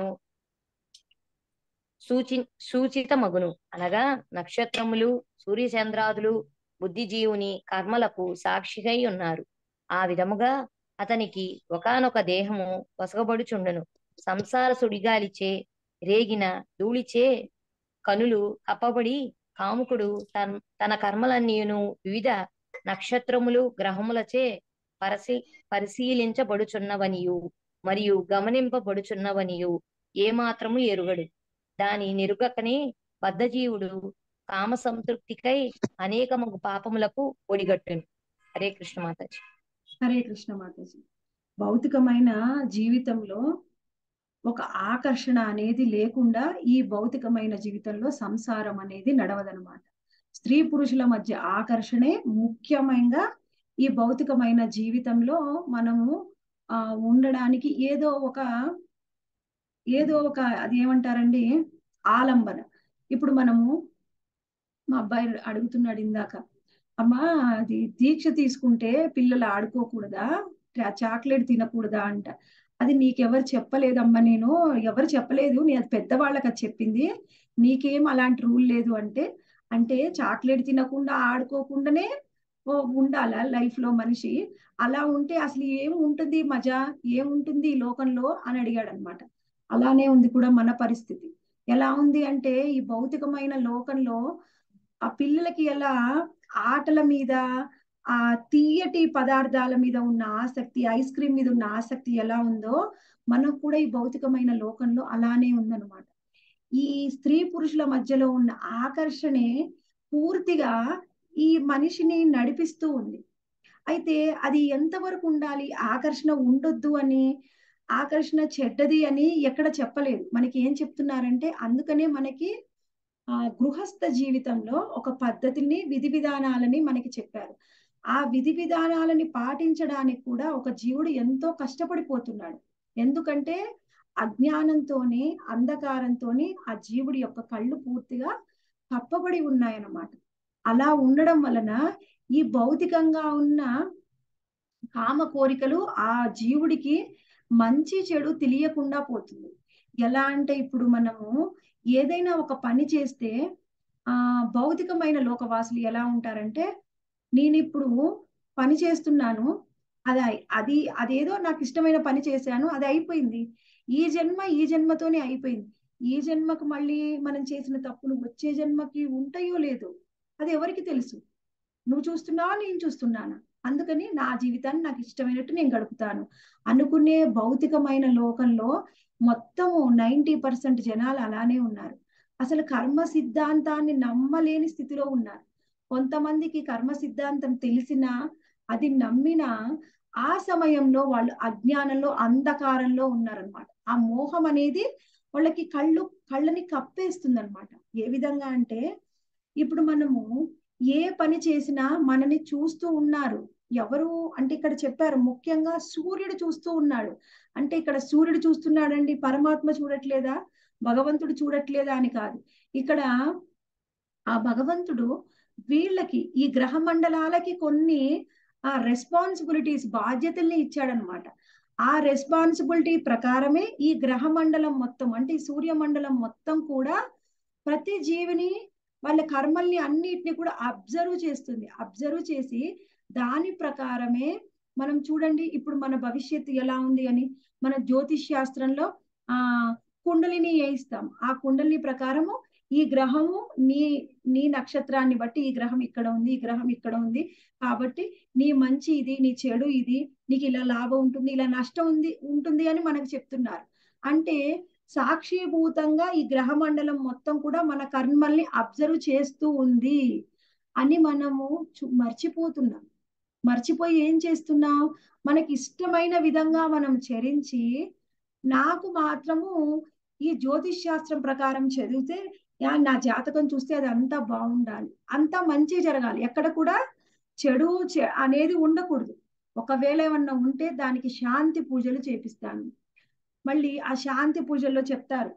సూచి సూచితమగును అనగా నక్షత్రములు సూర్యచంద్రాదులు బుద్ధిజీవుని కర్మలకు సాక్షిగై ఉన్నారు ఆ విధముగా అతనికి ఒకానొక దేహము వసగబడుచుండును సంసార సుడిగాలిచే రేగిన ధూళిచే కనులు కప్పబడి కాముకుడు తన్ తన కర్మలన్నీయును వివిధ నక్షత్రములు గ్రహములచే పరిశీ పరిశీలించబడుచున్నవనియు మరియు గమనింపబడుచున్నవనియు ఏమాత్రము ఎరుగడు దాని నిరుగకనే బద్ధజీవుడు కామ సంతృప్తికై అనేకము పాపములకు ఒడిగట్టును హరే కృష్ణ మాతాజీ హరే కృష్ణ మాతాజీ భౌతికమైన జీవితంలో ఒక ఆకర్షణ అనేది లేకుండా ఈ భౌతికమైన జీవితంలో సంసారం అనేది నడవదనమాట స్త్రీ పురుషుల మధ్య ఆకర్షణే ముఖ్యమైనగా ఈ భౌతికమైన జీవితంలో మనము ఆ ఉండడానికి ఏదో ఒక ఏదో ఒక అది ఏమంటారండి ఆలంబన ఇప్పుడు మనము మా అబ్బాయి అడుగుతున్నాడు ఇందాక అమ్మా అది దీక్ష తీసుకుంటే పిల్లలు ఆడుకోకూడదా చా- చాక్లెట్ తినకూడదా అంట అది నీకెవరు చెప్పలేదమ్మా నేను ఎవరు చెప్పలేదు నేను అది పెద్దవాళ్ళకి అది చెప్పింది నీకేం అలాంటి రూల్ లేదు అంటే అంటే చాక్లెట్ తినకుండా ఆడుకోకుండానే ఓ ఉండాలా లైఫ్ లో మనిషి అలా ఉంటే అసలు ఏం ఉంటుంది మజా ఏముంటుంది ఈ లోకంలో అని అడిగాడు అనమాట అలానే ఉంది కూడా మన పరిస్థితి ఎలా ఉంది అంటే ఈ భౌతికమైన లోకంలో ఆ పిల్లలకి ఎలా ఆటల మీద ఆ తీయటి పదార్థాల మీద ఉన్న ఆసక్తి ఐస్ క్రీమ్ మీద ఉన్న ఆసక్తి ఎలా ఉందో మనకు కూడా ఈ భౌతికమైన లోకంలో అలానే ఉందన్నమాట ఈ స్త్రీ పురుషుల మధ్యలో ఉన్న ఆకర్షణే పూర్తిగా ఈ మనిషిని నడిపిస్తూ ఉంది అయితే అది ఎంతవరకు ఉండాలి ఆకర్షణ ఉండొద్దు అని ఆకర్షణ చెడ్డది అని ఎక్కడ చెప్పలేదు మనకి ఏం చెప్తున్నారంటే అందుకనే మనకి ఆ గృహస్థ జీవితంలో ఒక పద్ధతిని విధి విధానాలని మనకి చెప్పారు ఆ విధి విధానాలని పాటించడానికి కూడా ఒక జీవుడు ఎంతో కష్టపడిపోతున్నాడు ఎందుకంటే అజ్ఞానంతోని అంధకారంతోని ఆ జీవుడి యొక్క కళ్ళు పూర్తిగా కప్పబడి ఉన్నాయన్నమాట అలా ఉండడం వలన ఈ భౌతికంగా ఉన్న కామ కోరికలు ఆ జీవుడికి మంచి చెడు తెలియకుండా పోతుంది ఎలా అంటే ఇప్పుడు మనము ఏదైనా ఒక పని చేస్తే ఆ భౌతికమైన లోకవాసులు ఎలా ఉంటారంటే నేను ఇప్పుడు పని చేస్తున్నాను అది అది అదేదో నాకు ఇష్టమైన పని చేశాను అది అయిపోయింది ఈ జన్మ ఈ జన్మతోనే అయిపోయింది ఈ జన్మకు మళ్ళీ మనం చేసిన తప్పులు వచ్చే జన్మకి ఉంటాయో లేదో అది ఎవరికి తెలుసు నువ్వు చూస్తున్నావా నేను చూస్తున్నానా అందుకని నా జీవితాన్ని నాకు ఇష్టమైనట్టు నేను గడుపుతాను అనుకునే భౌతికమైన లోకంలో మొత్తము నైంటీ పర్సెంట్ జనాలు అలానే ఉన్నారు అసలు కర్మ సిద్ధాంతాన్ని నమ్మలేని స్థితిలో ఉన్నారు కొంతమందికి కర్మ సిద్ధాంతం తెలిసినా అది నమ్మినా ఆ సమయంలో వాళ్ళు అజ్ఞానంలో అంధకారంలో ఉన్నారనమాట ఆ మోహం అనేది వాళ్ళకి కళ్ళు కళ్ళని కప్పేస్తుంది అనమాట ఏ విధంగా అంటే ఇప్పుడు మనము ఏ పని చేసినా మనని చూస్తూ ఉన్నారు ఎవరు అంటే ఇక్కడ చెప్పారు ముఖ్యంగా సూర్యుడు చూస్తూ ఉన్నాడు అంటే ఇక్కడ సూర్యుడు చూస్తున్నాడండి పరమాత్మ చూడట్లేదా భగవంతుడు చూడట్లేదా అని కాదు ఇక్కడ ఆ భగవంతుడు వీళ్ళకి ఈ గ్రహ మండలాలకి కొన్ని ఆ రెస్పాన్సిబిలిటీస్ బాధ్యతల్ని ఇచ్చాడనమాట ఆ రెస్పాన్సిబిలిటీ ప్రకారమే ఈ గ్రహ మండలం మొత్తం అంటే ఈ సూర్య మండలం మొత్తం కూడా ప్రతి జీవిని వాళ్ళ కర్మల్ని అన్నిటిని కూడా అబ్జర్వ్ చేస్తుంది అబ్జర్వ్ చేసి దాని ప్రకారమే మనం చూడండి ఇప్పుడు మన భవిష్యత్తు ఎలా ఉంది అని మన జ్యోతిష్ శాస్త్రంలో ఆ కుండలిని వేయిస్తాం ఆ కుండలిని ప్రకారము ఈ గ్రహము నీ నీ నక్షత్రాన్ని బట్టి ఈ గ్రహం ఇక్కడ ఉంది ఈ గ్రహం ఇక్కడ ఉంది కాబట్టి నీ మంచి ఇది నీ చెడు ఇది నీకు ఇలా లాభం ఉంటుంది ఇలా నష్టం ఉంది ఉంటుంది అని మనకు చెప్తున్నారు అంటే సాక్షిభూతంగా ఈ గ్రహ మండలం మొత్తం కూడా మన కర్మల్ని అబ్జర్వ్ చేస్తూ ఉంది అని మనము మర్చిపోతున్నాం మర్చిపోయి ఏం చేస్తున్నాం మనకి ఇష్టమైన విధంగా మనం చరించి నాకు మాత్రము ఈ జ్యోతిష్ శాస్త్రం ప్రకారం చదివితే నా జాతకం చూస్తే అది అంతా బాగుండాలి అంతా మంచి జరగాలి ఎక్కడ కూడా చెడు అనేది ఉండకూడదు ఒకవేళ ఏమన్నా ఉంటే దానికి శాంతి పూజలు చేపిస్తాను మళ్ళీ ఆ శాంతి పూజల్లో చెప్తారు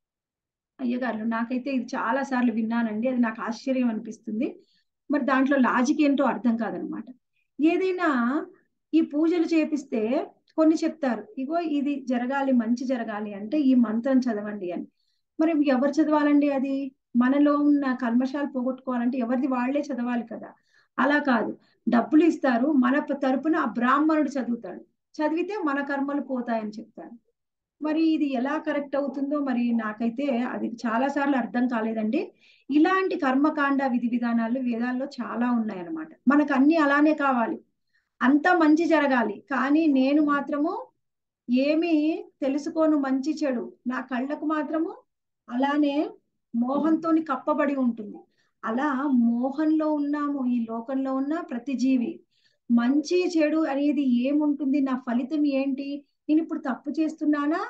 అయ్యగారు నాకైతే ఇది చాలా సార్లు విన్నానండి అది నాకు ఆశ్చర్యం అనిపిస్తుంది మరి దాంట్లో లాజిక్ ఏంటో అర్థం కాదనమాట ఏదైనా ఈ పూజలు చేపిస్తే కొన్ని చెప్తారు ఇగో ఇది జరగాలి మంచి జరగాలి అంటే ఈ మంత్రం చదవండి అని మరి ఎవరు చదవాలండి అది మనలో ఉన్న కల్మషాలు పోగొట్టుకోవాలంటే ఎవరిది వాళ్లే చదవాలి కదా అలా కాదు డబ్బులు ఇస్తారు మన తరపున ఆ బ్రాహ్మణుడు చదువుతాడు చదివితే మన కర్మలు పోతాయని చెప్తారు మరి ఇది ఎలా కరెక్ట్ అవుతుందో మరి నాకైతే అది చాలా సార్లు అర్థం కాలేదండి ఇలాంటి కర్మకాండ విధి విధానాలు వేదాల్లో చాలా ఉన్నాయన్నమాట మనకు అన్ని అలానే కావాలి అంతా మంచి జరగాలి కానీ నేను మాత్రము ఏమి తెలుసుకోను మంచి చెడు నా కళ్ళకు మాత్రము అలానే మోహంతోని కప్పబడి ఉంటుంది అలా మోహంలో ఉన్నాము ఈ లోకంలో ఉన్న ప్రతి జీవి మంచి చెడు అనేది ఏముంటుంది నా ఫలితం ఏంటి నేను ఇప్పుడు తప్పు చేస్తున్నానా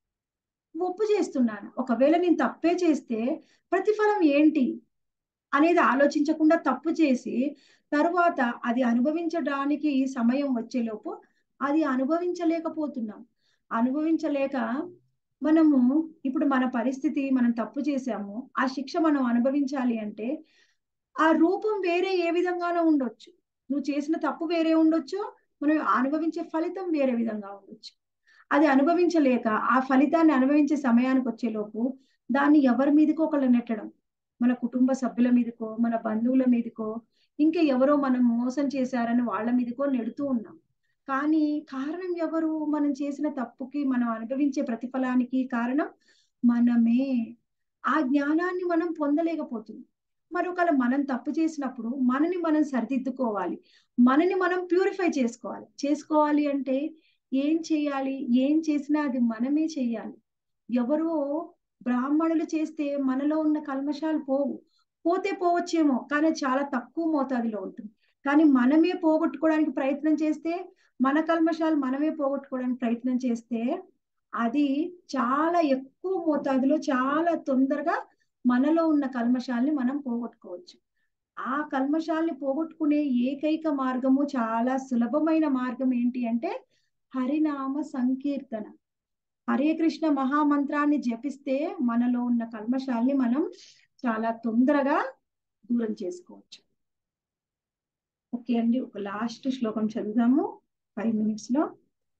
ఒప్పు చేస్తున్నాను ఒకవేళ నేను తప్పే చేస్తే ప్రతిఫలం ఏంటి అనేది ఆలోచించకుండా తప్పు చేసి తరువాత అది అనుభవించడానికి సమయం వచ్చేలోపు అది అనుభవించలేకపోతున్నాం అనుభవించలేక మనము ఇప్పుడు మన పరిస్థితి మనం తప్పు చేసాము ఆ శిక్ష మనం అనుభవించాలి అంటే ఆ రూపం వేరే ఏ విధంగానో ఉండొచ్చు నువ్వు చేసిన తప్పు వేరే ఉండొచ్చు మనం అనుభవించే ఫలితం వేరే విధంగా ఉండొచ్చు అది అనుభవించలేక ఆ ఫలితాన్ని అనుభవించే సమయానికి వచ్చేలోపు దాన్ని ఎవరి మీదకో ఒకళ్ళు నెట్టడం మన కుటుంబ సభ్యుల మీదకో మన బంధువుల మీదకో ఇంకా ఎవరో మనం మోసం చేశారని వాళ్ళ మీదకో నెడుతూ ఉన్నాం కానీ కారణం ఎవరు మనం చేసిన తప్పుకి మనం అనుభవించే ప్రతిఫలానికి కారణం మనమే ఆ జ్ఞానాన్ని మనం పొందలేకపోతున్నాం మరొకవేళ మనం తప్పు చేసినప్పుడు మనని మనం సరిదిద్దుకోవాలి మనని మనం ప్యూరిఫై చేసుకోవాలి చేసుకోవాలి అంటే ఏం చేయాలి ఏం చేసినా అది మనమే చేయాలి ఎవరో బ్రాహ్మణులు చేస్తే మనలో ఉన్న కల్మషాలు పోవు పోతే పోవచ్చేమో కానీ చాలా తక్కువ మోతాదులో ఉంటుంది కానీ మనమే పోగొట్టుకోవడానికి ప్రయత్నం చేస్తే మన కల్మషాలు మనమే పోగొట్టుకోవడానికి ప్రయత్నం చేస్తే అది చాలా ఎక్కువ మోతాదులో చాలా తొందరగా మనలో ఉన్న కల్మషాల్ని మనం పోగొట్టుకోవచ్చు ఆ కల్మషాల్ని పోగొట్టుకునే ఏకైక మార్గము చాలా సులభమైన మార్గం ఏంటి అంటే హరినామ సంకీర్తన హరే కృష్ణ మహామంత్రాన్ని జపిస్తే మనలో ఉన్న కల్మషాల్ని మనం చాలా తొందరగా దూరం చేసుకోవచ్చు ఓకే అండి ఒక లాస్ట్ శ్లోకం చదువుదాము ఫైవ్ మినిట్స్ లో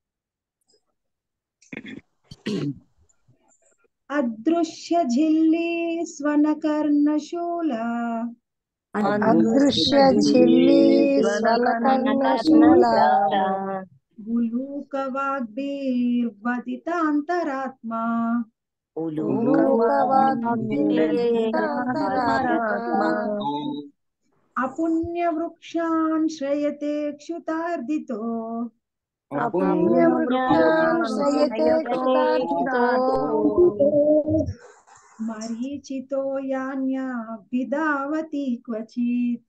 అదృశ్య జిల్లి స్వనకర్ణశూల అదృశ్య జిల్లి స్వలకర్ణశూల బులూక వాగ్బీర్వదితాంతరాత్మా అపుణ్య వృక్షాన్ శ్రయతే క్షుతార్దితో మరీచితో యాన్యా విదావతి క్వచిత్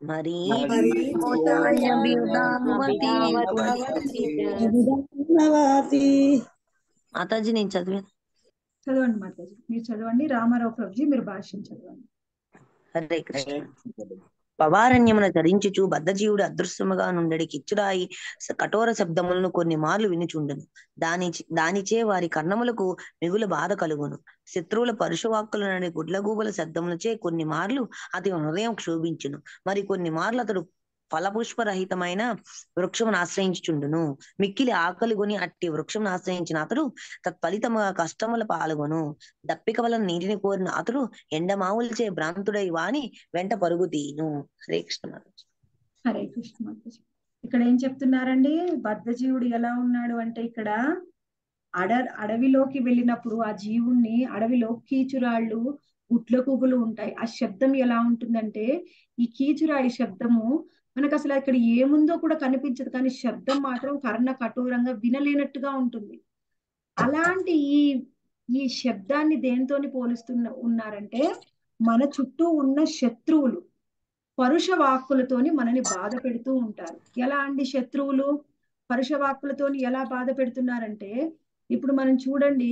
మాతాజీ నేను చదివాను చదవండి మాతాజీ మీరు చదవండి రామారావు ప్రభుజీ మీరు భాష్యం చదవండి హరే కృష్ణ పవారణ్యమున ధరించుచు బద్ధజీవుడు అదృశ్యముగా నుండడి కిచ్చుడాయి స- కఠోర శబ్దములను కొన్ని మార్లు వినుచుండును దాని దానిచే వారి కర్ణములకు మిగులు బాధ కలుగును శత్రువుల పరుషవాక్కుల నడి గుడ్లగూబల శబ్దములచే కొన్ని మార్లు అతని హృదయం క్షోభించును మరి కొన్ని మార్లు అతడు ఫలపుష్పరహితమైన వృక్షమును ఆశ్రయించుచుండును మిక్కిలి ఆకలి కొని అట్టి వృక్షమును ఆశ్రయించిన అతడు తత్ఫలితముగా కష్టముల పాల్గొను దప్పిక వలన నీటిని కోరిన అతడు ఎండమావులచే భ్రాంతుడై వాని వెంట పరుగు తీయును హరే కృష్ణ మాతాజీ. హరే కృష్ణ మాతాజీ ఇక్కడ ఏం చెప్తున్నారండి బద్ధజీవుడు ఎలా ఉన్నాడు అంటే ఇక్కడ అడ అడవిలోకి వెళ్ళినప్పుడు ఆ జీవుణ్ణి అడవిలో కీచురాళ్ళు గుట్ల కూగులు ఉంటాయి ఆ శబ్దం ఎలా ఉంటుందంటే ఈ కీచురాయి శబ్దము మనకు అసలు ఇక్కడ ఏముందో కూడా కనిపించదు కానీ శబ్దం మాత్రం కర్ణ కఠోరంగా వినలేనట్టుగా ఉంటుంది అలాంటి ఈ ఈ శబ్దాన్ని దేనితోని పోలుస్తున్న ఉన్నారంటే మన చుట్టూ ఉన్న శత్రువులు పరుష వాక్కులతోని మనని బాధ పెడుతూ ఉంటారు ఎలా అండి శత్రువులు పరుష వాక్కులతోని ఎలా బాధ పెడుతున్నారంటే ఇప్పుడు మనం చూడండి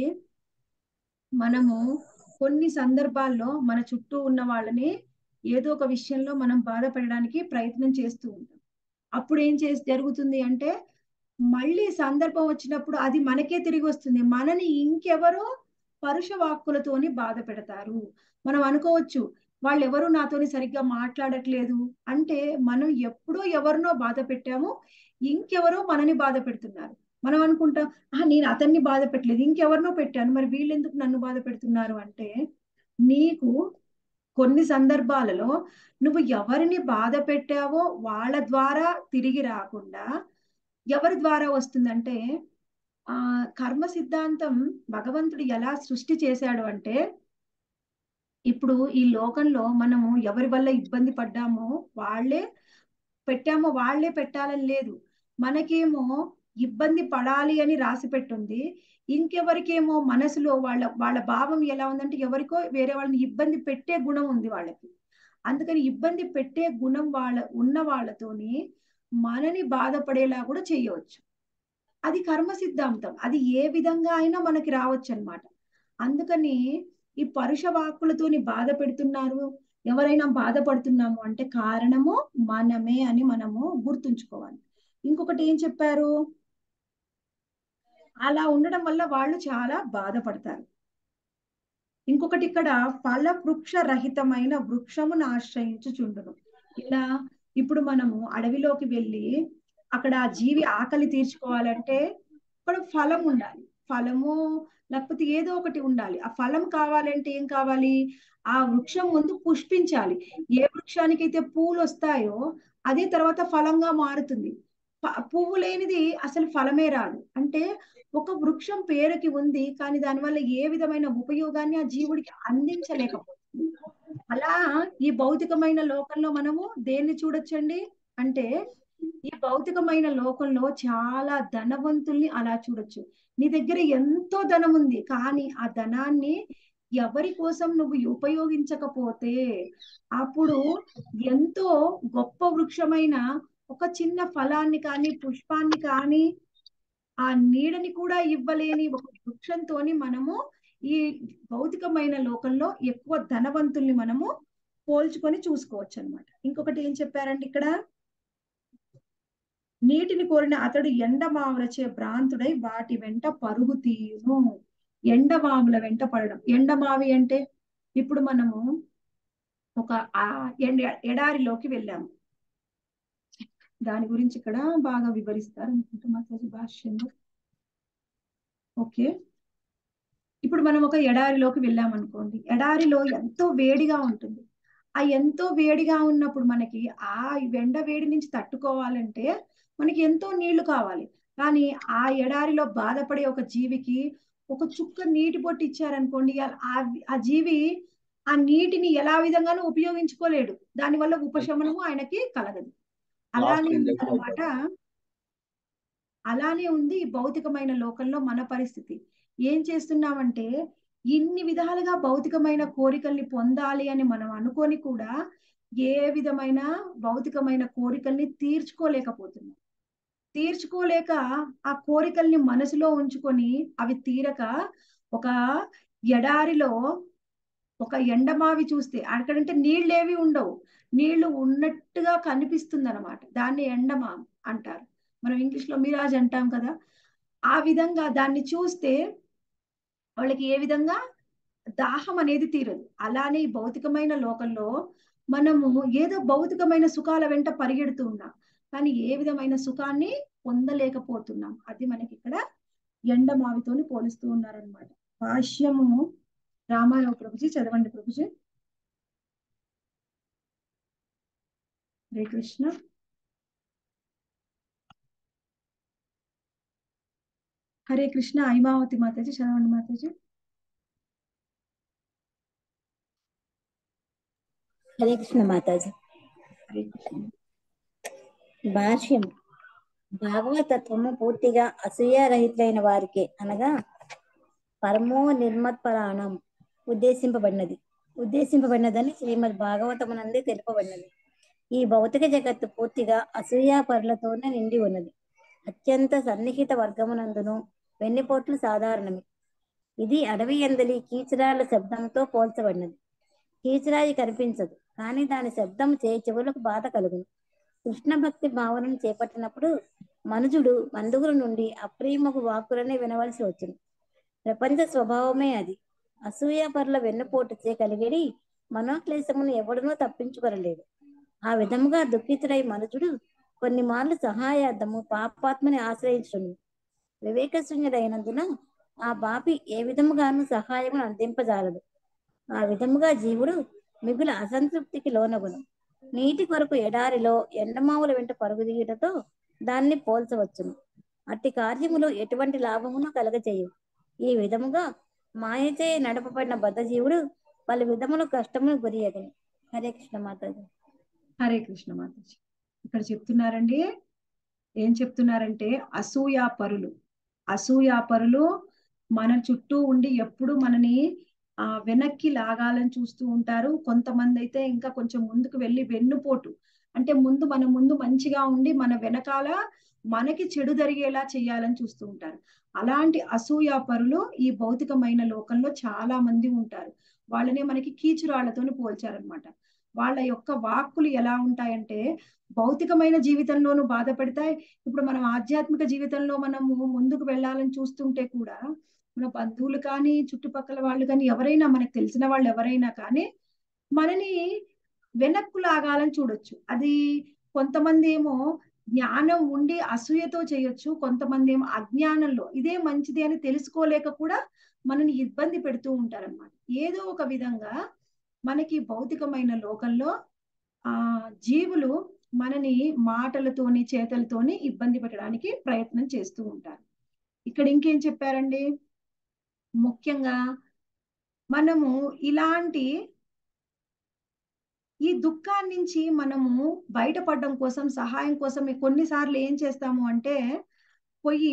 మనము కొన్ని సందర్భాల్లో మన చుట్టూ ఉన్న వాళ్ళని ఏదో ఒక విషయంలో మనం బాధపడడానికి ప్రయత్నం చేస్తూ ఉంటాం అప్పుడు ఏం చేసి జరుగుతుంది అంటే మళ్ళీ సందర్భం వచ్చినప్పుడు అది మనకే తిరిగి వస్తుంది మనని ఇంకెవరో పరుష వాక్కులతోని బాధ పెడతారు మనం అనుకోవచ్చు వాళ్ళు ఎవరు నాతోని సరిగ్గా మాట్లాడట్లేదు అంటే మనం ఎప్పుడో ఎవరినో బాధ పెట్టాము ఇంకెవరో మనని బాధ పెడుతున్నారు మనం అనుకుంటాం ఆ నేను అతన్ని బాధ పెట్టలేదు ఇంకెవరినో పెట్టాను మరి వీళ్ళు ఎందుకు నన్ను బాధ పెడుతున్నారు అంటే నీకు కొన్ని సందర్భాలలో నువ్వు ఎవరిని బాధ పెట్టావో వాళ్ళ ద్వారా తిరిగి రాకుండా ఎవరి ద్వారా వస్తుందంటే ఆ కర్మ సిద్ధాంతం భగవంతుడు ఎలా సృష్టి చేశాడు అంటే ఇప్పుడు ఈ లోకంలో మనము ఎవరి వల్ల ఇబ్బంది పడ్డామో వాళ్ళే పెట్టామో వాళ్ళే పెట్టాలని లేదు మనకేమో ఇబ్బంది పడాలి అని రాసి పెట్టుంది ఇంకెవరికేమో మనసులో వాళ్ళ వాళ్ళ భావం ఎలా ఉందంటే ఎవరికో వేరే వాళ్ళని ఇబ్బంది పెట్టే గుణం ఉంది వాళ్ళకి అందుకని ఇబ్బంది పెట్టే గుణం వాళ్ళ ఉన్న వాళ్ళతోని మనని బాధపడేలా కూడా చేయవచ్చు అది కర్మ సిద్ధాంతం అది ఏ విధంగా అయినా మనకి రావచ్చు అన్నమాట అందుకని ఈ పరుష వాక్కులతోని బాధ పెడుతున్నారు ఎవరైనా బాధపడుతున్నాము అంటే కారణము మనమే అని మనము గుర్తుంచుకోవాలి ఇంకొకటి ఏం చెప్పారు అలా ఉండడం వల్ల వాళ్ళు చాలా బాధపడతారు ఇంకొకటి ఇక్కడ ఫల వృక్ష రహితమైన వృక్షమును ఆశ్రయించుచుండును ఇలా ఇప్పుడు మనము అడవిలోకి వెళ్ళి అక్కడ ఆ జీవి ఆకలి తీర్చుకోవాలంటే అక్కడ ఫలం ఉండాలి ఫలము లేకపోతే ఏదో ఒకటి ఉండాలి ఆ ఫలం కావాలంటే ఏం కావాలి ఆ వృక్షం ముందు పుష్పించాలి ఏ వృక్షానికైతే పూలు వస్తాయో అదే తర్వాత ఫలంగా మారుతుంది ప- పువ్వు లేనిది అసలు ఫలమే రాదు అంటే ఒక వృక్షం పేరుకి ఉంది కానీ దానివల్ల ఏ విధమైన ఉపయోగాన్ని ఆ జీవుడికి అందించలేకపోతుంది అలా ఈ భౌతికమైన లోకంలో మనము దేన్ని చూడొచ్చండి అంటే ఈ భౌతికమైన లోకంలో చాలా ధనవంతుల్ని అలా చూడొచ్చు నీ దగ్గర ఎంతో ధనం ఉంది కానీ ఆ ధనాన్ని ఎవరి కోసం నువ్వు ఉపయోగించకపోతే అప్పుడు ఎంతో గొప్ప వృక్షమైన ఒక చిన్న ఫలాన్ని కానీ పుష్పాన్ని కానీ ఆ నీడని కూడా ఇవ్వలేని ఒక వృక్షంతోని మనము ఈ భౌతికమైన లోకంలో ఎక్కువ ధనవంతుల్ని మనము పోల్చుకొని చూసుకోవచ్చు అన్నమాట ఇంకొకటి ఏం చెప్పారండి ఇక్కడ నీటిని కోరిన అతడు ఎండమావులచే భ్రాంతుడై వాటి వెంట పరుగు తీయును ఎండమావుల వెంట పడడం ఎండమావి అంటే ఇప్పుడు మనము ఒక ఆ ఎండ ఎడారిలోకి వెళ్ళాము దాని గురించి ఇక్కడ బాగా వివరిస్తారు అనుకుంటా మాతాజీ భాష్యంలో ఓకే ఇప్పుడు మనం ఒక ఎడారిలోకి వెళ్ళాం అనుకోండి ఎడారిలో ఎంతో వేడిగా ఉంటుంది ఆ ఎంతో వేడిగా ఉన్నప్పుడు మనకి ఆ ఎండ వేడి నుంచి తట్టుకోవాలంటే మనకి ఎంతో నీళ్లు కావాలి కానీ ఆ ఎడారిలో బాధపడే ఒక జీవికి ఒక చుక్క నీటి పొట్టు ఇచ్చారనుకోండి ఆ- ఆ ఆ జీవి ఆ నీటిని ఎలా విధంగానూ ఉపయోగించుకోలేడు దానివల్ల ఉపశమనము ఆయనకి కలగదు అలానే ఉందన్నమాట అలానే ఉంది ఈ భౌతికమైన లోకంలో మన పరిస్థితి ఏం చేస్తున్నామంటే ఇన్ని విధాలుగా భౌతికమైన కోరికల్ని పొందాలి అని మనం అనుకొని కూడా ఏ విధమైన భౌతికమైన కోరికల్ని తీర్చుకోలేకపోతున్నాం తీర్చుకోలేక ఆ కోరికల్ని మనసులో ఉంచుకొని అవి తీరక ఒక ఎడారిలో ఒక ఎండమావి చూస్తే అక్కడంటే నీళ్ళేవి ఉండవు నీళ్లు ఉన్నట్టుగా కనిపిస్తుంది అనమాట దాన్ని ఎండమా అంటారు మనం ఇంగ్లీష్ లో మిరాజ్ అంటాం కదా ఆ విధంగా దాన్ని చూస్తే వాళ్ళకి ఏ విధంగా దాహం అనేది తీరదు అలానే ఈ భౌతికమైన లోకంలో మనము ఏదో భౌతికమైన సుఖాల వెంట పరిగెడుతూ ఉన్నాం కానీ ఏ విధమైన సుఖాన్ని పొందలేకపోతున్నాం అది మనకి ఇక్కడ ఎండమావితోని పోలిస్తూ ఉన్నారనమాట భాష్యము రామారావు ప్రభుజీ చదవండి ప్రభుజీ హరే కృష్ణ హరే కృష్ణ ఐమావతి మాతాజీ చదవండి మాతాజీ హరే కృష్ణ మాతాజీ హరే కృష్ణ భాష్యం భాగవతత్వము పూర్తిగా అసూయారహితులైన వారికే అనగా పరమో నిర్మత్పరాణం ఉద్దేశింపబడినది ఉద్దేశింపబడినదని శ్రీమద్ భాగవతమునందే తెలుపబడినది ఈ భౌతిక జగత్తు పూర్తిగా అసూయాపరులతోనే నిండి ఉన్నది అత్యంత సన్నిహిత వర్గమునందును వెన్నుపోట్లు సాధారణమే ఇది అడవి ఎందలి కీచురాల శబ్దంతో పోల్చబడినది కీచురాయి కనిపించదు కానీ దాని శబ్దం చే చెవులకు బాధ కలుగును కృష్ణ భక్తి భావనను చేపట్టినప్పుడు మనుజుడు బంధువుల నుండి అప్రియమకు వాక్కులనే వినవలసి వచ్చింది ప్రపంచ స్వభావమే అది అసూయాపరుల వెన్నుపోటు చే కలిగేది మనోక్లేశమును ఎవడునూ తప్పించుకొనలేడు ఆ విధముగా దుఃఖితుడై మనుజుడు కొన్ని మార్లు సహాయార్థము పాపాత్మని ఆశ్రయించును వివేకశూన్యుడైనందున ఆ పాపి ఏ విధముగాను సహాయమును అందింపజాలడు ఆ విధముగా జీవుడు మిగుల అసంతృప్తికి లోనగును నీటి కొరకు ఎడారిలో ఎండమావుల వెంట పరుగుదీయటతో దాన్ని పోల్చవచ్చును అట్టి కార్యములు ఎటువంటి లాభమును కలగచేయు ఈ విధముగా మాయచే నడపబడిన బద్ధజీవుడు పలు విధముల కష్టమును గురియగను హరే కృష్ణ మాతాజీ హరే కృష్ణ మాతాజీ ఇక్కడ చెప్తున్నారండి ఏం చెప్తున్నారంటే అసూయాపరులు అసూయాపరులు మన చుట్టూ ఉండి ఎప్పుడు మనని ఆ వెనక్కి లాగాలని చూస్తూ ఉంటారు కొంతమంది అయితే ఇంకా కొంచెం ముందుకు వెళ్ళి వెన్నుపోటు అంటే ముందు మన ముందు మంచిగా ఉండి మన వెనకాల మనకి చెడు జరిగేలా చేయాలని చూస్తూ ఉంటారు అలాంటి అసూయాపరులు ఈ భౌతికమైన లోకంలో చాలా మంది ఉంటారు వాళ్ళనే మనకి కీచురాళ్లతోని పోల్చారనమాట వాళ్ళ యొక్క వాక్కులు ఎలా ఉంటాయంటే భౌతికమైన జీవితంలోనూ బాధపడతాయి ఇప్పుడు మనం ఆధ్యాత్మిక జీవితంలో మనము ముందుకు వెళ్ళాలని చూస్తుంటే కూడా మన బంధువులు కానీ చుట్టుపక్కల వాళ్ళు కానీ ఎవరైనా మనకు తెలిసిన వాళ్ళు ఎవరైనా కానీ మనని వెనక్కు లాగాలని చూడొచ్చు అది కొంతమంది ఏమో జ్ఞానం ఉండి అసూయతో చేయొచ్చు కొంతమంది ఏమో అజ్ఞానంలో ఇదే మంచిది అని తెలుసుకోలేక కూడా మనని ఇబ్బంది పెడుతూ ఉంటారన్నమాట ఏదో ఒక విధంగా మనకి భౌతికమైన లోకంలో ఆ జీవులు మనని మాటలతోని చేతలతోని ఇబ్బంది పెట్టడానికి ప్రయత్నం చేస్తూ ఉంటారు ఇక్కడ ఇంకేం చెప్పారండి ముఖ్యంగా మనము ఇలాంటి ఈ దుఃఖాన్ని నుంచి మనము బయటపడడం కోసం సహాయం కోసం కొన్నిసార్లు ఏం చేస్తాము అంటే పోయి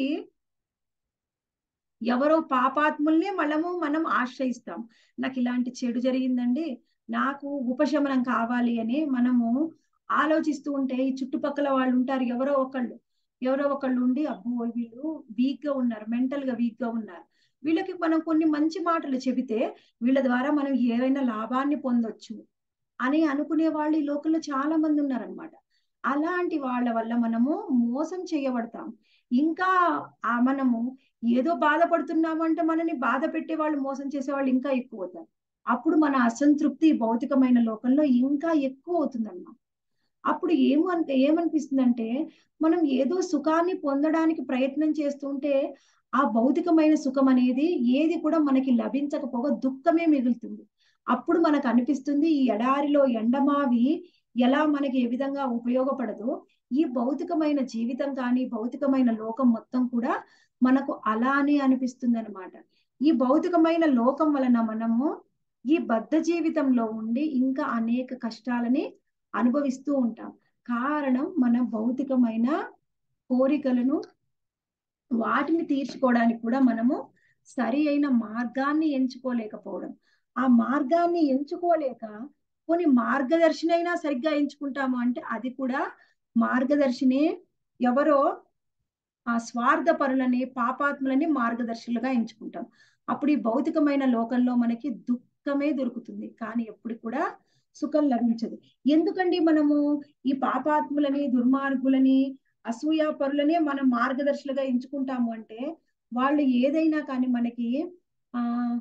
ఎవరో పాపాత్ముల్ని మనము మనం ఆశ్రయిస్తాం నాకు ఇలాంటి చెడు జరిగిందండి నాకు ఉపశమనం కావాలి అని మనము ఆలోచిస్తూ ఉంటే ఈ చుట్టుపక్కల వాళ్ళు ఉంటారు ఎవరో ఒకళ్ళు ఎవరో ఒకళ్ళు ఉండి అబ్బో వీళ్ళు వీక్ గా ఉన్నారు మెంటల్ గా వీక్ గా ఉన్నారు వీళ్ళకి మనం కొన్ని మంచి మాటలు చెబితే వీళ్ళ ద్వారా మనం ఏవైనా లాభాన్ని పొందొచ్చు అని అనుకునే వాళ్ళు ఈ లోకంలో చాలా మంది ఉన్నారనమాట అలాంటి వాళ్ళ వల్ల మనము మోసం చేయబడతాం ఇంకా ఆ మనము ఏదో బాధపడుతున్నాము అంటే మనని బాధ పెట్టే వాళ్ళు మోసం చేసే వాళ్ళు ఇంకా ఎక్కువ అవుతారు అప్పుడు మన అసంతృప్తి భౌతికమైన లోకంలో ఇంకా ఎక్కువ అవుతుంది అన్నమాట అప్పుడు ఏమో ఏమనిపిస్తుందంటే మనం ఏదో సుఖాన్ని పొందడానికి ప్రయత్నం చేస్తుంటే ఆ భౌతికమైన సుఖం అనేది ఏది కూడా మనకి లభించకపోగా దుఃఖమే మిగులుతుంది అప్పుడు మనకు అనిపిస్తుంది ఈ ఎడారిలో ఎండమావి ఎలా మనకి ఏ విధంగా ఉపయోగపడదో ఈ భౌతికమైన జీవితం కానీ భౌతికమైన లోకం మొత్తం కూడా మనకు అలానే అనిపిస్తుంది అనమాట ఈ భౌతికమైన లోకం వలన మనము ఈ బద్ధ జీవితంలో ఉండి ఇంకా అనేక కష్టాలని అనుభవిస్తూ ఉంటాం కారణం మన భౌతికమైన కోరికలను వాటిని తీర్చుకోవడానికి కూడా మనము సరి అయిన మార్గాన్ని ఎంచుకోలేకపోవడం ఆ మార్గాన్ని ఎంచుకోలేక కొన్ని మార్గదర్శిని అయినా సరిగ్గా ఎంచుకుంటాము అంటే అది కూడా మార్గదర్శిని ఎవరో ఆ స్వార్థ పరులని పాపాత్ములని మార్గదర్శులుగా ఎంచుకుంటాం అప్పుడు ఈ భౌతికమైన లోకంలో మనకి దుఃఖమే దొరుకుతుంది కానీ ఎప్పుడు కూడా సుఖం లభించదు ఎందుకండి మనము ఈ పాపాత్ములని దుర్మార్గులని అసూయ పరులనే మనం మార్గదర్శులుగా ఎంచుకుంటాము అంటే వాళ్ళు ఏదైనా కానీ మనకి ఆ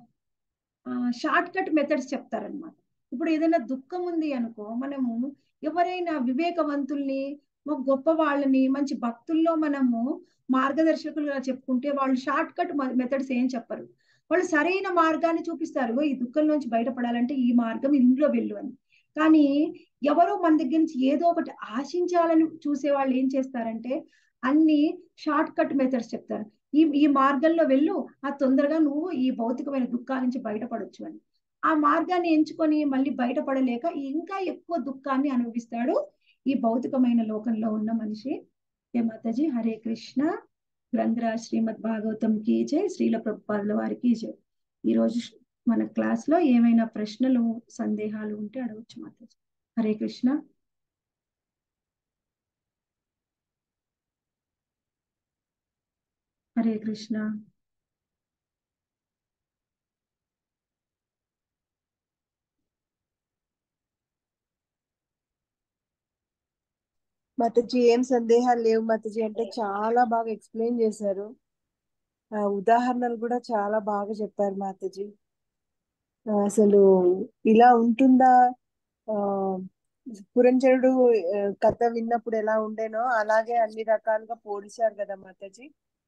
షార్ట్ కట్ మెథడ్స్ చెప్తారనమాట ఇప్పుడు ఏదైనా దుఃఖం ఉంది అనుకో మనము ఎవరైనా వివేకవంతుల్ని గొప్ప వాళ్ళని మంచి భక్తుల్లో మనము మార్గదర్శకులుగా చెప్పుకుంటే వాళ్ళు షార్ట్ కట్ మెథడ్స్ ఏం చెప్పరు వాళ్ళు సరైన మార్గాన్ని చూపిస్తారు ఈ దుఃఖం నుంచి బయటపడాలంటే ఈ మార్గం ఇందులో వెళ్ళు అని కానీ ఎవరో మన దగ్గర నుంచి ఏదో ఒకటి ఆశించాలని చూసే వాళ్ళు ఏం చేస్తారంటే అన్ని షార్ట్ కట్ మెథడ్స్ చెప్తారు ఈ ఈ మార్గంలో వెళ్ళు ఆ తొందరగా నువ్వు ఈ భౌతికమైన దుఃఖాల నుంచి బయటపడొచ్చు అని ఆ మార్గాన్ని ఎంచుకొని మళ్ళీ బయటపడలేక ఇంకా ఎక్కువ దుఃఖాన్ని అనుభవిస్తాడు ఈ భౌతికమైన లోకంలో ఉన్న మనిషి ఏ మాతాజీ హరే కృష్ణ గ్రంథరాజ్ శ్రీమద్ భాగవతం కీ జై శ్రీల ప్రభుపాదుల వారికి జై ఈరోజు మన క్లాస్ లో ఏమైనా ప్రశ్నలు సందేహాలు ఉంటే అడగచ్చు మాతాజీ హరే కృష్ణ హరే కృష్ణ మాతాజీ ఏం సందేహాలు లేవు మాతాజీ అంటే చాలా బాగా ఎక్స్ప్లెయిన్ చేశారు ఆ, ఉదాహరణలు కూడా చాలా బాగా చెప్పారు మాతాజీ ఆ, అసలు ఇలా ఉంటుందా ఆ పురంజనుడు ఆ, కథ విన్నప్పుడు ఎలా ఉండేనో అలాగే అన్ని రకాలుగా పోడిశారు కదా మాతాజీ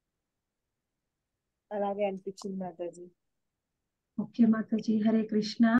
అలాగే అనిపించింది మాతాజీ ఓకే మాతాజీ హరే కృష్ణ